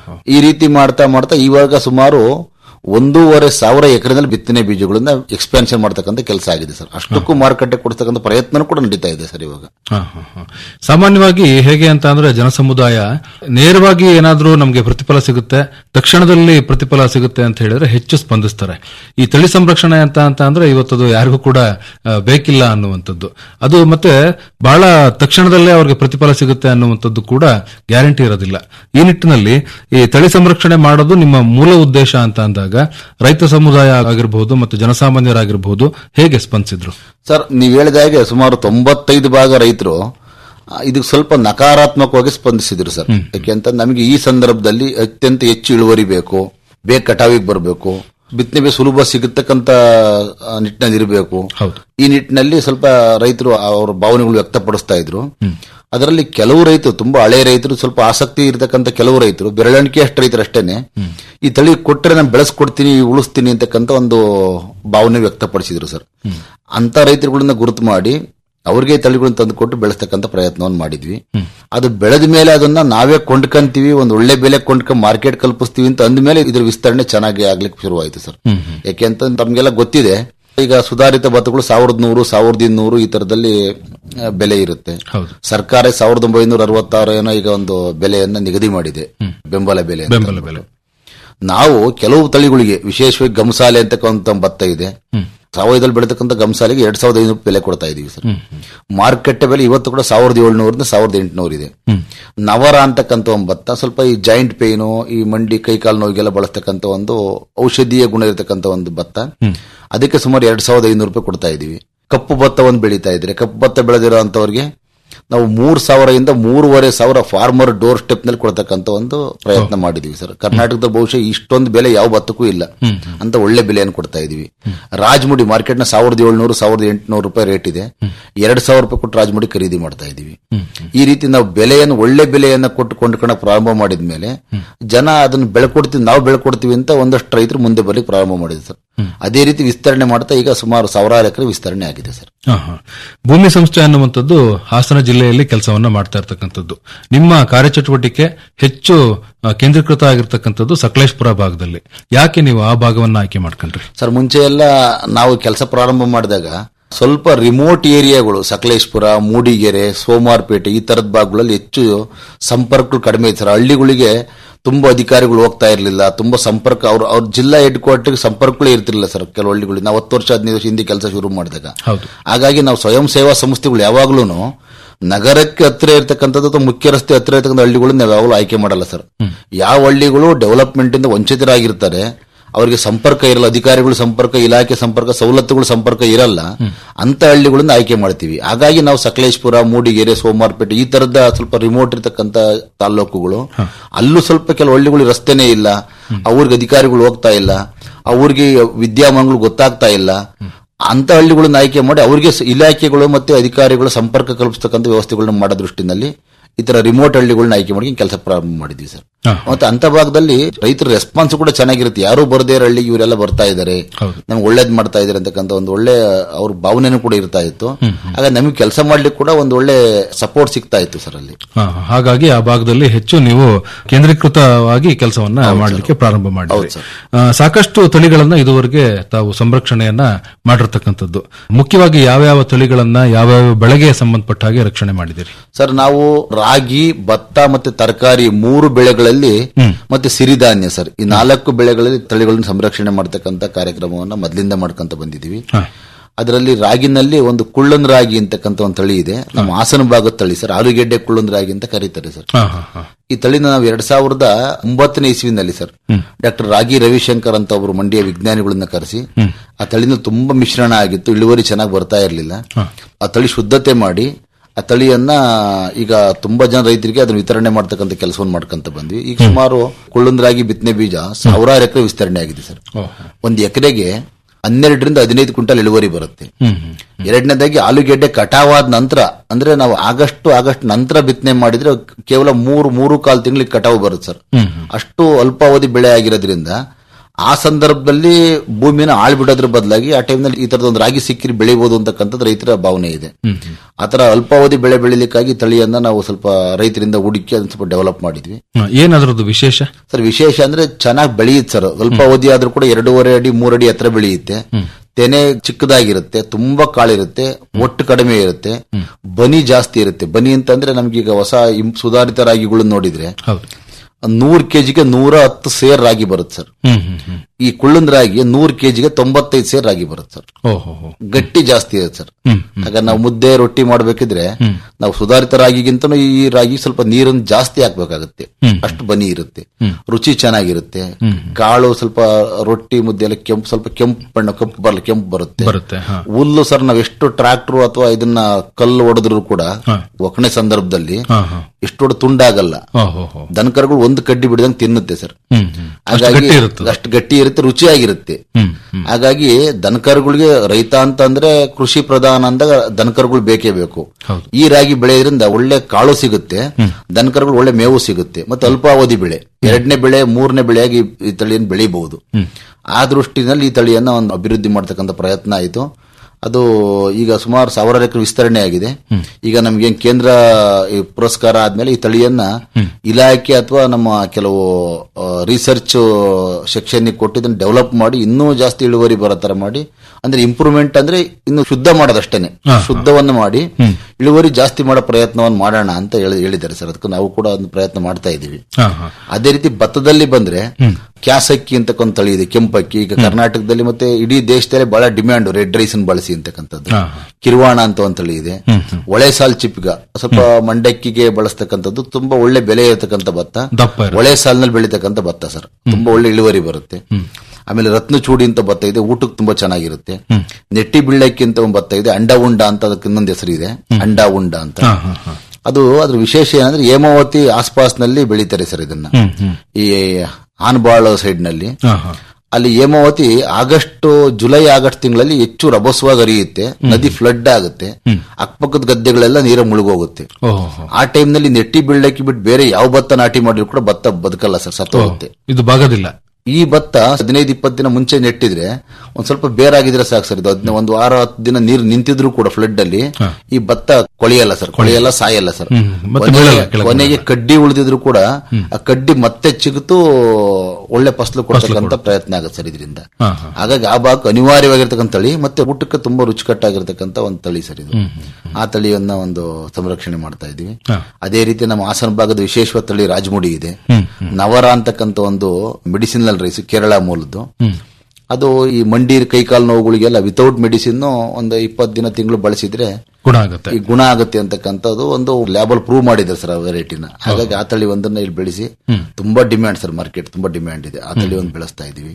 ಈ ರೀತಿ ಮಾಡ್ತಾ ಮಾಡ್ತಾ ಇವಾಗ ಸುಮಾರು ಒಂದೂವರೆ ಸಾವಿರ ಎಕರೆನಲ್ಲಿ ಬಿತ್ತನೆ ಬೀಜಗಳನ್ನ ಎಕ್ಸ್ಪಾನ್ಷನ್ ಮಾಡ್ತಕ್ಕಂಥ ಕೆಲಸ ಆಗಿದೆ ಸರ್ ಅಷ್ಟಕ್ಕೂ ಮಾರುಕಟ್ಟೆ ಕೊಡ್ತಕ್ಕಂಥ ಪ್ರಯತ್ನ ಕೂಡ ನಡೀತಾ ಇದೆ ಸರ್ ಇವಾಗ ಹಾ, ಹಾ, ಹಾ. ಸಾಮಾನ್ಯವಾಗಿ ಹೇಗೆ ಅಂತ ಅಂದ್ರೆ ಜನಸಮುದಾಯ ನೇರವಾಗಿ ಏನಾದ್ರೂ ನಮಗೆ ಪ್ರತಿಫಲ ಸಿಗುತ್ತೆ ತಕ್ಷಣದಲ್ಲಿ ಪ್ರತಿಫಲ ಸಿಗುತ್ತೆ ಅಂತ ಹೇಳಿದ್ರೆ ಹೆಚ್ಚು ಸ್ಪಂದಿಸ್ತಾರೆ ಈ ತಳಿ ಸಂರಕ್ಷಣೆ ಅಂತ ಅಂತ ಅಂದ್ರೆ ಇವತ್ತದು ಯಾರಿಗೂ ಕೂಡ ಆ, ಬೇಕಿಲ್ಲ ಅನ್ನುವಂಥದ್ದು ಅದು ಮತ್ತೆ ಬಹಳ ತಕ್ಷಣದಲ್ಲೇ ಅವ್ರಿಗೆ ಪ್ರತಿಫಲ ಸಿಗುತ್ತೆ ಅನ್ನುವಂಥದ್ದು ಕೂಡ ಗ್ಯಾರಂಟಿ ಇರೋದಿಲ್ಲ ಈ ನಿಟ್ಟಿನಲ್ಲಿ ಈ ತಳಿ ಸಂರಕ್ಷಣೆ ಮಾಡೋದು ನಿಮ್ಮ ಮೂಲ ಉದ್ದೇಶ ಅಂತ ಅಂದಾಗ ರೈತ ಸಮುದಾಯ ಆಗಿರಬಹುದು ಮತ್ತು ಜನಸಾಮಾನ್ಯರಾಗಿರಬಹುದು ಹೇಗೆ ಸ್ಪಂದಿಸಿದ್ರು ಸರ್ ನೀವು ಹೇಳಿದ ಹಾಗೆ ಸುಮಾರು ತೊಂಬತ್ತೈದು ಭಾಗ ರೈತರು ಆ, ಇದಕ್ಕೆ ಸ್ವಲ್ಪ ನಕಾರಾತ್ಮಕವಾಗಿ ಸ್ಪಂದಿಸಿದ್ರು ಸರ್ ಯಾಕೆಂತ ನಮಗೆ ಈ ಸಂದರ್ಭದಲ್ಲಿ ಅತ್ಯಂತ ಹೆಚ್ಚು ಇಳುವರಿ ಬೇಕು ಬೇಗ ಕಟಾವಿಗೆ ಬರಬೇಕು ಬಿತ್ತನೆ ಬೀಜ ಸುಲಭ ಸಿಗತಕ್ಕಂತ ಆ, ನಿಟ್ಟಿನಲ್ಲಿ ಇರಬೇಕು ಈ ನಿಟ್ಟಿನಲ್ಲಿ ಸ್ವಲ್ಪ ರೈತರು ಅವ್ರ ಭಾವನೆಗಳು ವ್ಯಕ್ತಪಡಿಸ್ತಾ ಇದ್ರು ಅದರಲ್ಲಿ ಕೆಲವು ರೈತರು ತುಂಬಾ ಹಳೆ ರೈತರು ಸ್ವಲ್ಪ ಆಸಕ್ತಿ ಇರತಕ್ಕಂತ ಕೆಲವು ರೈತರು ಬೆರಳಿಕೆ ಅಷ್ಟು ರೈತರು ಅಷ್ಟೇನೆ ಈ ತಳಿ ಕೊಟ್ಟರೆ ನಾನು ಬೆಳೆಸ್ಕೊಡ್ತೀನಿ ಉಳಿಸ್ತೀನಿ ಅಂತಕ್ಕಂಥ ಒಂದು ಭಾವನೆ ವ್ಯಕ್ತಪಡಿಸಿದ್ರು ಸರ್ ಅಂತ ರೈತರುಗಳನ್ನ ಗುರುತು ಮಾಡಿ ಅವ್ರಿಗೆ ತಳಿಗಳನ್ನ ತಂದುಕೊಟ್ಟು ಬೆಳೆಸ್ತಕ್ಕಂಥ ಪ್ರಯತ್ನವನ್ನು ಮಾಡಿದ್ವಿ ಅದು ಬೆಳೆದ ಮೇಲೆ ಅದನ್ನ ನಾವೇ ಕೊಂಡ್ಕಂತೀವಿ ಒಂದು ಒಳ್ಳೆ ಬೆಲೆ ಕೊಂಡ್ಕೊಂಡ್ ಮಾರ್ಕೆಟ್ ಕಲ್ಪಿಸ್ತೀವಿ ಅಂತ ಅಂದ್ಮೇಲೆ ಇದ್ರ ವಿಸ್ತರಣೆ ಚೆನ್ನಾಗಿ ಆಗ್ಲಿಕ್ಕೆ ಶುರುವಾಯಿತು ಸರ್ ಯಾಕೆ ಅಂತ ತಮ್ಗೆಲ್ಲ ಗೊತ್ತಿದೆ ಈಗ ಸುಧಾರಿತ ಭತ್ತಗಳು ಸಾವಿರದ ನೂರು ಸಾವಿರದ ಇನ್ನೂರು ಈ ತರದಲ್ಲಿ ಆ, ಬೆಲೆ ಇರುತ್ತೆ ಸರ್ಕಾರ ಸಾವಿರದ ಒಂಬೈನೂರ ಅರವತ್ತಾರು ಏನೋ ಈಗ ಒಂದು ಬೆಲೆಯನ್ನ ನಿಗದಿ ಮಾಡಿದೆ ಬೆಂಬಲ ಬೆಲೆ ಅಂತ ಬೆಂಬಲ ಬೆಲೆ ನಾವು ಕೆಲವು ತಳಿಗಳಿಗೆ ವಿಶೇಷವಾಗಿ ಗಮಸಾಲೆ ಅಂತಕ್ಕಂಥ ಭತ್ತ ಇದೆ ಸಾವಯವದಲ್ಲಿ ಬೆಳತಕ್ಕಂಥ ಗಮಸಾಲೆಗೆ ಎರಡ್ ಸಾವಿರದ ಐನೂರು ಬೆಲೆ ಕೊಡ್ತಾ ಇದೀವಿ ಸರ್ ಮಾರುಕಟ್ಟೆ ಬೆಲೆ ಇವತ್ತು ಕೂಡ ಸಾವಿರದ ಏಳ್ನೂರಿಂದ ಸಾವಿರದ ಎಂಟುನೂರು ಇದೆ ನವರ ಅಂತಕ್ಕಂಥ ಒಂದು ಭತ್ತ ಸ್ವಲ್ಪ ಈ ಜಾಯಿಂಟ್ ಪೇನು ಈ ಮಂಡಿ ಕೈಕಾಲು ನೋವಿಗೆಲ್ಲ ಬಳಸ್ತಕ್ಕಂಥ ಒಂದು ಔಷಧೀಯ ಗುಣ ಇರತಕ್ಕಂಥ ಒಂದು ಭತ್ತ ಅದಕ್ಕೆ ಸುಮಾರು ಎರಡ್ ಸಾವಿರದ ಐನೂರು ರೂಪಾಯಿ ಕೊಡ್ತಾ ಇದೀವಿ ಕಪ್ಪು ಭತ್ತ ಒಂದು ಬೆಳೀತಾ ಇದ್ರೆ ಕಪ್ಪು ಭತ್ತ ಬೆಳೆದಿರೋ ಅಂತವ್ರಿಗೆ ನಾವು ಮೂರ್ ಸಾವಿರದಿಂದ ಮೂರುವರೆ ಸಾವಿರ ಫಾರ್ಮರ್ ಡೋರ್ ಸ್ಟೆಪ್ ನಲ್ಲಿ ಕೊಡ್ತಕ್ಕಂಥ ಒಂದು ಪ್ರಯತ್ನ ಮಾಡಿದೀವಿ ಸರ್ ಕರ್ನಾಟಕದ ಬಹುಶಃ ಇಷ್ಟೊಂದು ಬೆಲೆ ಯಾವ ಭತ್ತಕ್ಕೂ ಇಲ್ಲ ಅಂತ ಒಳ್ಳೆ ಬೆಲೆಯನ್ನು ಕೊಡ್ತಾ ಇದೀವಿ ರಾಜಮುಡಿ ಮಾರ್ಕೆಟ್ ನ ಸಾವಿರದ ಏಳ್ನೂರು ಸಾವಿರದ ಎಂಟುನೂರು ರೂಪಾಯಿ ರೇಟ್ ಇದೆ ಎರಡ್ ಸಾವಿರ ರೂಪಾಯಿ ಕೊಟ್ಟು ರಾಜಮುಡಿ ಖರೀದಿ ಮಾಡ್ತಾ ಇದೀವಿ ಈ ರೀತಿ ನಾವು ಬೆಲೆಯನ್ನು ಒಳ್ಳೆ ಬೆಲೆಯನ್ನ ಕೊಟ್ಟು ಕೊಂಡ್ಕೊಳ್ಳೋಕೆ ಪ್ರಾರಂಭ ಮಾಡಿದ್ಮೇಲೆ ಜನ ಅದನ್ನು ಬೆಳ್ಕೊಡ್ತೀವಿ ನಾವು ಬೆಳ್ಕೊಡ್ತೀವಿ ಅಂತ ಒಂದಷ್ಟು ರೈತರು ಮುಂದೆ ಬರ್ಲಿಕ್ಕೆ ಪ್ರಾರಂಭ ಮಾಡಿದ್ರು ಸರ್ ಅದೇ ರೀತಿ ವಿಸ್ತರಣೆ ಮಾಡ್ತಾ ಈಗ ಸುಮಾರು ಸಾವಿರಾರು ಎಕರೆ ವಿಸ್ತರಣೆ ಆಗಿದೆ ಸರ್ ಹಾ, ಹಾ. ಭೂಮಿ ಸಂಸ್ಥೆ ಅನ್ನುವಂಥದ್ದು ಹಾಸನ ಜಿಲ್ಲೆಯಲ್ಲಿ ಕೆಲಸವನ್ನ ಮಾಡ್ತಾ ಇರ್ತಕ್ಕಂಥದ್ದು ನಿಮ್ಮ ಕಾರ್ಯಚಟುವಟಿಕೆ ಹೆಚ್ಚು ಆ, ಕೇಂದ್ರೀಕೃತ ಆಗಿರ್ತಕ್ಕಂಥದ್ದು ಸಕಲೇಶ್ಪುರ ಭಾಗದಲ್ಲಿ ಯಾಕೆ ನೀವು ಆ ಭಾಗವನ್ನ ಆಯ್ಕೆ ಮಾಡ್ಕೊಂಡ್ರಿ ಸರ್ ಮುಂಚೆ ಎಲ್ಲ ನಾವು ಕೆಲಸ ಪ್ರಾರಂಭ ಮಾಡಿದಾಗ ಸ್ವಲ್ಪ ರಿಮೋಟ್ ಏರಿಯಾಗಳು ಸಕಲೇಶ್ಪುರ ಮೂಡಿಗೆರೆ ಸೋಮವಾರಪೇಟೆ ಈ ತರದ ಭಾಗಗಳಲ್ಲಿ ಹೆಚ್ಚು ಸಂಪರ್ಕಗಳು ಕಡಿಮೆ ಇತ್ತು ಸರ್ ಹಳ್ಳಿಗಳಿಗೆ ತುಂಬಾ ಅಧಿಕಾರಿಗಳು ಹೋಗ್ತಾ ಇರಲಿಲ್ಲ ತುಂಬಾ ಸಂಪರ್ಕ ಅವ್ರ ಅವ್ರ ಜಿಲ್ಲಾ ಹೆಡ್ ಕ್ವಾರ್ಟರ್ ಸಂಪರ್ಕಗಳೇ ಇರ್ತಿರ್ಲಿಲ್ಲ ಸರ್ ಕೆಲವು ಹಳ್ಳಿಗಳು ನಾವು ಹತ್ತು ವರ್ಷ ಹದಿನೈದು ವರ್ಷ ಹಿಂದೆ ಕೆಲಸ ಶುರು ಮಾಡಿದಾಗ ಹೌದು ಹಾಗಾಗಿ ನಾವು ಸ್ವಯಂ ಸೇವಾ ಸಂಸ್ಥೆಗಳು ಯಾವಾಗ್ಲೂ ನಗರಕ್ಕೆ ಹತ್ತಿರ ಇರತಕ್ಕಂಥದ್ದು ಅಥವಾ ಮುಖ್ಯ ರಸ್ತೆ ಹತ್ತಿರ ಇರತಕ್ಕಂಥ ಹಳ್ಳಿಗಳನ್ನ ನಾವು ಯಾವಾಗಲೂ ಆಯ್ಕೆ ಮಾಡಲ್ಲ ಸರ್ ಯಾವ ಹಳ್ಳಿಗಳು ಡೆವಲಪ್ಮೆಂಟ್ ಇಂದ ವಂಚಿತರಾಗಿರ್ತಾರೆ ಅವರಿಗೆ ಸಂಪರ್ಕ ಇರಲ್ಲ ಅಧಿಕಾರಿಗಳು ಸಂಪರ್ಕ ಇಲಾಖೆ ಸಂಪರ್ಕ ಸವಲತ್ತುಗಳು ಸಂಪರ್ಕ ಇರಲ್ಲ ಅಂತ ಹಳ್ಳಿಗಳನ್ನ ಆಯ್ಕೆ ಮಾಡ್ತೀವಿ ಹಾಗಾಗಿ ನಾವು ಸಕಲೇಶ್ಪುರ ಮೂಡಿಗೆರೆ ಸೋಮವಾರಪೇಟೆ ಈ ತರದ ಸ್ವಲ್ಪ ರಿಮೋಟ್ ಇರತಕ್ಕಂತ ತಾಲ್ಲೂಕುಗಳು ಅಲ್ಲೂ ಸ್ವಲ್ಪ ಕೆಲವು ಹಳ್ಳಿಗಳು ರಸ್ತೆನೇ ಇಲ್ಲ ಅವ್ರಿಗೆ ಅಧಿಕಾರಿಗಳು ಹೋಗ್ತಾ ಇಲ್ಲ ಅವ್ರಿಗೆ ವಿದ್ಯಮಾನಗಳು ಗೊತ್ತಾಗ್ತಾ ಇಲ್ಲ ಅಂತ ಹಳ್ಳಿಗಳನ್ನ ಆಯ್ಕೆ ಮಾಡಿ ಅವರಿಗೆ ಸ- ಇಲಾಖೆಗಳು ಮತ್ತೆ ಅಧಿಕಾರಿಗಳು ಸಂಪರ್ಕ ಕಲ್ಪಿಸ್ತಕ್ಕಂಥ ವ್ಯವಸ್ಥೆಗಳನ್ನ ಮಾಡೋ ದೃಷ್ಟಿನಲ್ಲಿ ಈ ತರ ರಿಮೋಟ್ ಹಳ್ಳಿಗಳನ್ನ ಆಯ್ಕೆ ಮಾಡಿ ಕೆಲಸ ಪ್ರಾರಂಭ ಮಾಡಿದ್ವಿ ಸರ್ ಮತ್ತೆ ಅಂತ ಭಾಗದಲ್ಲಿ ರೈತರ ರೆಸ್ಪಾನ್ಸ್ ಕೂಡ ಚೆನ್ನಾಗಿರುತ್ತೆ ಯಾರು ಬರದೇ ಇರೋ ಹಳ್ಳಿಗೆ ಇವರೆಲ್ಲ ಬರ್ತಾ ಇದ್ದಾರೆ ನಮ್ಗೆ ಒಳ್ಳೇದ್ ಮಾಡ್ತಾ ಇದಾರೆ ಅಂತಕ್ಕಂಥ ಒಂದು ಒಳ್ಳೆ ಅವ್ರ ಭಾವನೆನೂ ಕೂಡ ಇರ್ತಾ ಇತ್ತು ಆಗ ನಮಗೆ ಕೆಲಸ ಮಾಡ್ಲಿಕ್ಕೆ ಕೂಡ ಒಂದು ಒಳ್ಳೆ ಸಪೋರ್ಟ್ ಸಿಗ್ತಾ ಇತ್ತು ಸರ್ ಅಲ್ಲಿ ಹಾ, ಹಾಗಾಗಿ ಆ ಭಾಗದಲ್ಲಿ ಹೆಚ್ಚು ನೀವು ಕೇಂದ್ರೀಕೃತವಾಗಿ ಕೆಲಸವನ್ನ ಮಾಡಲಿಕ್ಕೆ ಪ್ರಾರಂಭ ಮಾಡಿದ್ರಿ ಆ, ಸಾಕಷ್ಟು ತಳಿಗಳನ್ನ ಇದುವರೆಗೆ ತಾವು ಸಂರಕ್ಷಣೆಯನ್ನ ಮಾಡಿರ್ತಕ್ಕಂಥದ್ದು ಮುಖ್ಯವಾಗಿ ಯಾವ್ಯಾವ ತಳಿಗಳನ್ನ ಯಾವ್ಯಾವ ಬೆಳೆಗೆ ಸಂಬಂಧಪಟ್ಟ ಹಾಗೆ ರಕ್ಷಣೆ ಮಾಡಿದಿರಿ ಸರ್ ನಾವು ರಾಗಿ ಭತ್ತ ಮತ್ತೆ ತರಕಾರಿ ಮೂರು ಬೆಳೆಗಳಲ್ಲಿ ಮತ್ತೆ ಸಿರಿಧಾನ್ಯ ಸರ್ ಈ ನಾಲ್ಕು ಬೆಳೆಗಳಲ್ಲಿ ತಳಿಗಳನ್ನು ಸಂರಕ್ಷಣೆ ಮಾಡತಕ್ಕಂತ ಕಾರ್ಯಕ್ರಮವನ್ನ ಮೊದಲಿಂದ ಮಾಡ್ಕೊಂತ ಬಂದಿದ್ದೀವಿ ಅದರಲ್ಲಿ ರಾಗಿನಲ್ಲಿ ಒಂದು ಕುಳ್ಳನ್ ರಾಗಿ ಅಂತಕ್ಕಂಥ ಒಂದು ತಳಿ ಇದೆ ನಮ್ಮ ಹಾಸನ ಭಾಗದ ತಳಿ ಸರ್ ಆಲೂಗೆಡ್ಡೆ ಕುಳ್ಳನ್ ರಾಗಿ ಅಂತ ಕರೀತಾರೆ ಸರ್ ಹಾ, ಹಾ, ಹಾ. ಈ ತಳಿನ ನಾವು ಎರಡ್ ಸಾವಿರದ ಒಂಬತ್ತನೇ ಇಸ್ವಿನಲ್ಲಿ ಸರ್ ಡಾಕ್ಟರ್ ರಾಗಿ ರವಿಶಂಕರ್ ಅಂತ ಒಬ್ರು ಮಂಡ್ಯ ವಿಜ್ಞಾನಿಗಳನ್ನ ಕರೆಸಿ ಆ ತಳಿನ ತುಂಬಾ ಮಿಶ್ರಣ ಆಗಿತ್ತು ಇಳುವರಿ ಚೆನ್ನಾಗಿ ಬರ್ತಾ ಇರಲಿಲ್ಲ ಆ ತಳಿ ಶುದ್ಧತೆ ಮಾಡಿ ಆ ತಳಿಯನ್ನ ಈಗ ತುಂಬಾ ಜನ ರೈತರಿಗೆ ಅದನ್ನ ವಿತರಣೆ ಮಾಡ್ತಕ್ಕಂಥ ಕೆಲಸವನ್ನು ಮಾಡ್ಕೊಂತ ಬಂದ್ವಿ ಈಗ ಸುಮಾರು ಕುಳ್ಳಂದ್ರಾಗಿ ಬಿತ್ತನೆ ಬೀಜ ಸಾವಿರಾರು ಎಕರೆ ವಿಸ್ತರಣೆ ಆಗಿದೆ ಸರ್ ಒಂದು ಎಕರೆಗೆ ಹನ್ನೆರಡರಿಂದ ಹದಿನೈದು ಕ್ವಿಂಟಲ್ ಇಳುವರಿ ಬರುತ್ತೆ ಎರಡನೇದಾಗಿ ಆಲೂಗೆಡ್ಡೆ ಕಟಾವಾದ ನಂತರ ಅಂದ್ರೆ ನಾವು ಆಗಸ್ಟ್ ಆಗಸ್ಟ್ ನಂತರ ಬಿತ್ತನೆ ಮಾಡಿದ್ರೆ ಕೇವಲ ಮೂರು ಮೂರು ಕಾಲು ತಿಂಗಳಿಗೆ ಕಟಾವು ಬರುತ್ತೆ ಸರ್ ಅಷ್ಟು ಅಲ್ಪಾವಧಿ ಬೆಳೆ ಆಗಿರೋದ್ರಿಂದ ಆ ಸಂದರ್ಭದಲ್ಲಿ ಭೂಮಿನ ಆಳ್ಬಿಡೋದ್ರ ಬದಲಾಗಿ ಆ ಟೈಮ್ನಲ್ಲಿ ಈ ತರದ ಒಂದು ರಾಗಿ ಸಿಕ್ಕಿರಿ ಬೆಳಿಬಹುದು ಅಂತಕ್ಕಂಥದ್ದು ರೈತರ ಭಾವನೆ ಇದೆ ಆತರ ಅಲ್ಪಾವಧಿ ಬೆಳೆ ಬೆಳಿಲಿಕ್ಕಾಗಿ ತಳಿಯನ್ನ ನಾವು ಸ್ವಲ್ಪ ರೈತರಿಂದ ಹುಡುಕಿ ಅದನ್ನ ಸ್ವಲ್ಪ ಡೆವಲಪ್ ಮಾಡಿದ್ವಿ ಹಾ, ಏನದ್ರದ್ದು ವಿಶೇಷ ಸರ್ ವಿಶೇಷ ಅಂದ್ರೆ ಚೆನ್ನಾಗಿ ಬೆಳೆಯುತ್ತೆ ಸರ್ ಅಲ್ಪಾವಧಿ ಆದ್ರೂ ಕೂಡ ಎರಡೂವರೆ ಅಡಿ ಮೂರಡಿ ಹತ್ರ ಬೆಳೆಯುತ್ತೆ ತೆನೆ ಚಿಕ್ಕದಾಗಿರುತ್ತೆ ತುಂಬಾ ಕಾಳಿರುತ್ತೆ ಒಟ್ಟು ಕಡಿಮೆ ಇರುತ್ತೆ ಬನಿ ಜಾಸ್ತಿ ಇರುತ್ತೆ ಬನಿ ಅಂತಂದ್ರೆ ನಮ್ಗೀಗ ಹೊಸ ಇಂ- ಸುಧಾರಿತ ರಾಗಿಗಳನ್ನ ನೋಡಿದ್ರೆ ನೂರ್ ಕೆಜಿಗೆ ನೂರ ಹತ್ತು ಸೇರ್ ರಾಗಿ ಬರುತ್ತೆ ಸರ್ ಹ್ಮ್ ಹ್ಮ್ ಹ್ಮ್ ಈ ಕುಳ್ಳನ್ ರಾಗಿ ನೂರ್ ಕೆಜಿಗೆ ತೊಂಬತ್ತೈದು ಸೇರ್ ರಾಗಿ ಬರುತ್ತೆ ಸರ್ ಓಹೋ ಹೋ. ಗಟ್ಟಿ ಜಾಸ್ತಿ ಇರುತ್ತೆ ಸರ್ ಹ್ಮ್ ಆಗ ನಾವು ಮುದ್ದೆ ರೊಟ್ಟಿ ಮಾಡ್ಬೇಕಿದ್ರೆ ನಾವು ಸುಧಾರಿತ ರಾಗಿಗಿಂತನೂ ಈ ರಾಗಿ ಸ್ವಲ್ಪ ನೀರನ್ನು ಜಾಸ್ತಿ ಹಾಕ್ಬೇಕಾಗುತ್ತೆ ಅಷ್ಟು ಬನಿ ಇರುತ್ತೆ ರುಚಿ ಚೆನ್ನಾಗಿರುತ್ತೆ ಕಾಳು ಸ್ವಲ್ಪ ರೊಟ್ಟಿ ಮುದ್ದೆ ಎಲ್ಲ ಕೆಂಪು ಸ್ವಲ್ಪ ಕೆಂಪು ಬಣ್ಣ ಕಪ್ಪು ಬರಲ್ಲ ಕೆಂಪು ಬರುತ್ತೆ ಬರುತ್ತೆ ಹಾ. ಹುಲ್ಲು ಸರ್ ನಾವ್ ಎಷ್ಟು ಟ್ರಾಕ್ಟರ್ ಅಥವಾ ಇದನ್ನ ಕಲ್ಲು ಹೊಡೆದ್ರು ಕೂಡ ಒಕ್ಕಣೆ ಸಂದರ್ಭದಲ್ಲಿ ಹಾ, ಹಾ. ಎಷ್ಟು ಹೊಡೆದು ತುಂಡಾಗಲ್ಲ ಓಹೋ ಹೋ. ದನಕರುಗಳು ಒಂದು ಕಡ್ಡಿ ಬಿಡದಂಗೆ ತಿನ್ನುತ್ತೆ ಸರ್ ಹ್ಮ್ ಹ್ಮ್. ಅಷ್ಟು ಹಾಗಾಗಿ ಗಟ್ಟಿ ಇರುತ್ತದೆ. ಅಷ್ಟು ಗಟ್ಟಿ ಇರುತ್ತೆ ರುಚಿಯಾಗಿರುತ್ತೆ ಹ್ಮ್ ಹಾಗಾಗಿ ದನಕರುಗಳಿಗೆ ರೈತ ಅಂತಂದ್ರೆ ಕೃಷಿ ಪ್ರಧಾನ ಅಂದಾಗ ದನಕರುಗಳು ಬೇಕೇ ಬೇಕು ಈ ರಾಗಿ ಬೆಳೆಯೋದ್ರಿಂದ ಒಳ್ಳೆ ಕಾಳು ಸಿಗುತ್ತೆ ದನಕರುಗಳು ಒಳ್ಳೆ ಮೇವು ಸಿಗುತ್ತೆ ಮತ್ತೆ ಅಲ್ಪಾವಧಿ ಬೆಳೆ ಎರಡನೇ ಬೆಳೆ ಮೂರನೇ ಬೆಳೆಯಾಗಿ ಈ ತಳಿಯನ್ನು ಬೆಳಿಬಹುದು ಆ ದೃಷ್ಟಿನಲ್ಲಿ ಈ ತಳಿಯನ್ನ ಒಂದು ಅಭಿವೃದ್ಧಿ ಮಾಡ್ತಕ್ಕಂಥ ಪ್ರಯತ್ನ ಆಯಿತು ಅದು ಈಗ ಸುಮಾರು ಸಾವಿರಾರು ಎಕರೆ ವಿಸ್ತರಣೆ ಆಗಿದೆ ಈಗ ನಮ್ಗೆ ಕೇಂದ್ರ ಈ ಪುರಸ್ಕಾರ ಆದ್ಮೇಲೆ ಈ ತಳಿಯನ್ನ ಇಲಾಖೆ ಅಥವಾ ನಮ್ಮ ಕೆಲವು ರಿಸರ್ಚ್ ಸೆಕ್ಷನ್ ಕೊಟ್ಟು ಇದನ್ನ ಡೆವಲಪ್ ಮಾಡಿ ಇನ್ನೂ ಜಾಸ್ತಿ ಇಳುವರಿ ಬರೋ ತರ ಮಾಡಿ ಅಂದ್ರೆ ಇಂಪ್ರೂವ್ಮೆಂಟ್ ಅಂದ್ರೆ ಇನ್ನು ಶುದ್ಧ ಮಾಡೋದಷ್ಟೇನೆ ಶುದ್ಧವನ್ನು ಮಾಡಿ ಇಳುವರಿ ಜಾಸ್ತಿ ಮಾಡೋ ಪ್ರಯತ್ನವನ್ನು ಮಾಡೋಣ ಅಂತ ಹೇಳಿ- ಹೇಳಿದ್ದಾರೆ ಸರ್ ಅದಕ್ಕೆ ನಾವು ಕೂಡ ಒಂದು ಪ್ರಯತ್ನ ಮಾಡ್ತಾ ಇದ್ದೀವಿ ಹಾ, ಹಾ. ಅದೇ ರೀತಿ ಭತ್ತದಲ್ಲಿ ಬಂದ್ರೆ ಕ್ಯಾಸಕ್ಕಿ ಅಂತಕ್ಕೊಂದು ತಳಿ ಇದೆ ಕೆಂಪಕ್ಕಿ ಈಗ ಕರ್ನಾಟಕದಲ್ಲಿ ಮತ್ತೆ ಇಡೀ ದೇಶದಲ್ಲಿ ಬಹಳ ಡಿಮ್ಯಾಂಡ್ ರೆಡ್ ರೈಸ್ ಬಳಸಿ ಅಂತಕ್ಕಂಥದ್ದು ಹಾ, ಕಿರುವಾಣ ಅಂತ ಒಂದು ತಳಿ ಇದೆ ಒಳೆ ಸಾಲ್ ಚಿಪ್ಗ ಸ್ವಲ್ಪ ಮಂಡಕ್ಕಿಗೆ ಬಳಸ್ತಕ್ಕಂಥದ್ದು ತುಂಬಾ ಒಳ್ಳೆ ಬೆಲೆ ಇರತಕ್ಕಂಥ ಭತ್ತ ದಪ್ಪ ಇರುತ್ತೆ. ಒಳೆ ಸಾಲಿನಲ್ಲಿ ಬೆಳೀತಕ್ಕಂಥ ಭತ್ತ ಸರ್ ತುಂಬಾ ಒಳ್ಳೆ ಇಳುವರಿ ಬರುತ್ತೆ ಆಮೇಲೆ ರತ್ನ ಚೂಡಿ ಅಂತ ಭತ್ತ ಇದೆ ಊಟಕ್ಕೆ ತುಂಬಾ ಚೆನ್ನಾಗಿರುತ್ತೆ ನೆಟ್ಟಿ ಬಿಳ್ಳಕ್ಕಿ ಅಂತ ಒಂದು ಭತ್ತ ಇದೆ ಅಂಡ ಉಂಡ ಅಂತ ಅದಕ್ಕೆ ಇನ್ನೊಂದು ಹೆಸರು ಇದೆ ಅಂಡ ಉಂಡ ಅಂತ ಹಾ, ಹಾ, ಹಾ. ಅದು ಅದ್ರ ವಿಶೇಷ ಏನಂದ್ರೆ ಹೇಮಾವತಿ ಆಸ್ಪಾಸ್ನಲ್ಲಿ ಬೆಳೀತಾರೆ ಸರ್ ಇದನ್ನ ಹ್ಮ್, ಹ್ಮ್. ಈ ಆನ್ಬಾಳ್ ಸೈಡ್ ನಲ್ಲಿ ಹಾ, ಹಾ. ಅಲ್ಲಿ ಹೇಮಾವತಿ ಆಗಸ್ಟ್ ಜುಲೈ ಆಗಸ್ಟ್ ತಿಂಗಳಲ್ಲಿ ಹೆಚ್ಚು ರಭಸವಾಗಿ ಹರಿಯುತ್ತೆ ನದಿ ಫ್ಲಡ್ ಆಗುತ್ತೆ ಅಕ್ಕಪಕ್ಕದ ಗದ್ದೆಗಳೆಲ್ಲ ನೀರ ಮುಳುಗೋಗುತ್ತೆ ಓಹೋ ಹೋ. ಆ ಟೈಮ್ ನಲ್ಲಿ ನೆಟ್ಟಿ ಬೀಳಕ್ಕೆ ಬಿಟ್ಟು ಬೇರೆ ಯಾವ ಭತ್ತ ನಾಟಿ ಮಾಡಿದ್ರು ಕೂಡ ಭತ್ತ ಬದುಕಲ್ಲ ಸರ್ ಸತ್ತೋಗುತ್ತೆ ಇದು ಬಾಗದಿಲ್ಲ ಈ ಭತ್ತ ಹದಿನೈದು ಇಪ್ಪತ್ತು ದಿನ ಮುಂಚೆ ನೆಟ್ಟಿದ್ರೆ ಒಂದ್ ಸ್ವಲ್ಪ ಬೇರಾಗಿದ್ರೆ ಸಾಕು ಸರ್ ಇದು ಹದಿನ ಒಂದು ವಾರ ಹತ್ತು ದಿನ ನೀರು ನಿಂತಿದ್ರು ಕೂಡ ಫ್ಲಡ್ ಅಲ್ಲಿ ಈ ಭತ್ತ ಕೊಳೆಯಲ್ಲ ಸರ್ ಕೊಳೆಯಲ್ಲ ಸಾಯಲ್ಲ ಸರ್ ಹ್ಮ್. ಮತ್ತೆ ಕೊನೆಗೆ- ಬೀಳಲ್ಲ ಕೆಳಗೆ ಕೊನೆಗೆ ಕಡ್ಡಿ ಉಳಿದಿದ್ರು ಕೂಡ ಆ ಕಡ್ಡಿ ಮತ್ತೆ ಚಿಗುತು ಒಳ್ಳೆ ಫಸಲು ಕೊಡ್ತಕ್ಕಂತ ಪ್ರಯತ್ನ ಆಗುತ್ತೆ ಸರ್ ಇದರಿಂದ ಹಾ, ಹಾ. ಹಾಗಾಗಿ ಆ ಭಾಗಕ್ಕೆ ಅನಿವಾರ್ಯವಾಗಿರ್ತಕ್ಕಂಥ ತಳಿ ಮತ್ತೆ ಊಟಕ್ಕೆ ತುಂಬಾ ರುಚಿಕಟ್ಟಾಗಿರ್ತಕ್ಕಂಥ ಒಂದು ತಳಿ ಸರ್ ಇದು ಆ ತಳಿಯನ್ನ ಒಂದು ಸಂರಕ್ಷಣೆ ಮಾಡ್ತಾ ಇದೀವಿ ಹಾ. ಅದೇ ರೀತಿ ನಮ್ಮ ಹಾಸನ ಭಾಗದ ವಿಶೇಷವಾದ ತಳಿ ರಾಜಮುಡಿ ಇದೆ ಹ್ಮ್, ನವರ ಅಂತಕ್ಕಂಥ ಒಂದು ಮೆಡಿಸಿನಲ್ ರೈಸ್ ಕೇರಳ ಮೂಲದ್ದು ಹ್ಮ್. ಅದು ಈ ಮಂಡಿ ಕೈಕಾಲು ನೋವುಗಳಿಗೆಲ್ಲ ವಿತೌಟ್ ಮೆಡಿಸಿನ್ ಒಂದು ಇಪ್ಪತ್ತು ದಿನ ತಿಂಗಳು ಬಳಸಿದ್ರೆ ಗುಣ ಆಗುತ್ತೆ ಈ ಗುಣ ಆಗುತ್ತೆ ಅಂತಕ್ಕಂಥದ್ದು ಒಂದು ಲ್ಯಾಬಲ್ ಪ್ರೂವ್ ಮಾಡಿದ್ದಾರೆ ಸರ್ ಆ ವೆರೈಟಿನ ಹಾಗಾಗಿ ಆ ತಳಿ ಒಂದನ್ನ ಇಲ್ಲಿ ಬೆಳೆಸಿ ಹ್ಮ್. ತುಂಬಾ ಡಿಮ್ಯಾಂಡ್ ಸರ್ ಮಾರ್ಕೆಟ್ ತುಂಬಾ ಡಿಮ್ಯಾಂಡ್ ಇದೆ ಆ ತಳಿ ಒಂದು ಬೆಳೆಸ್ತಾ ಇದೀವಿ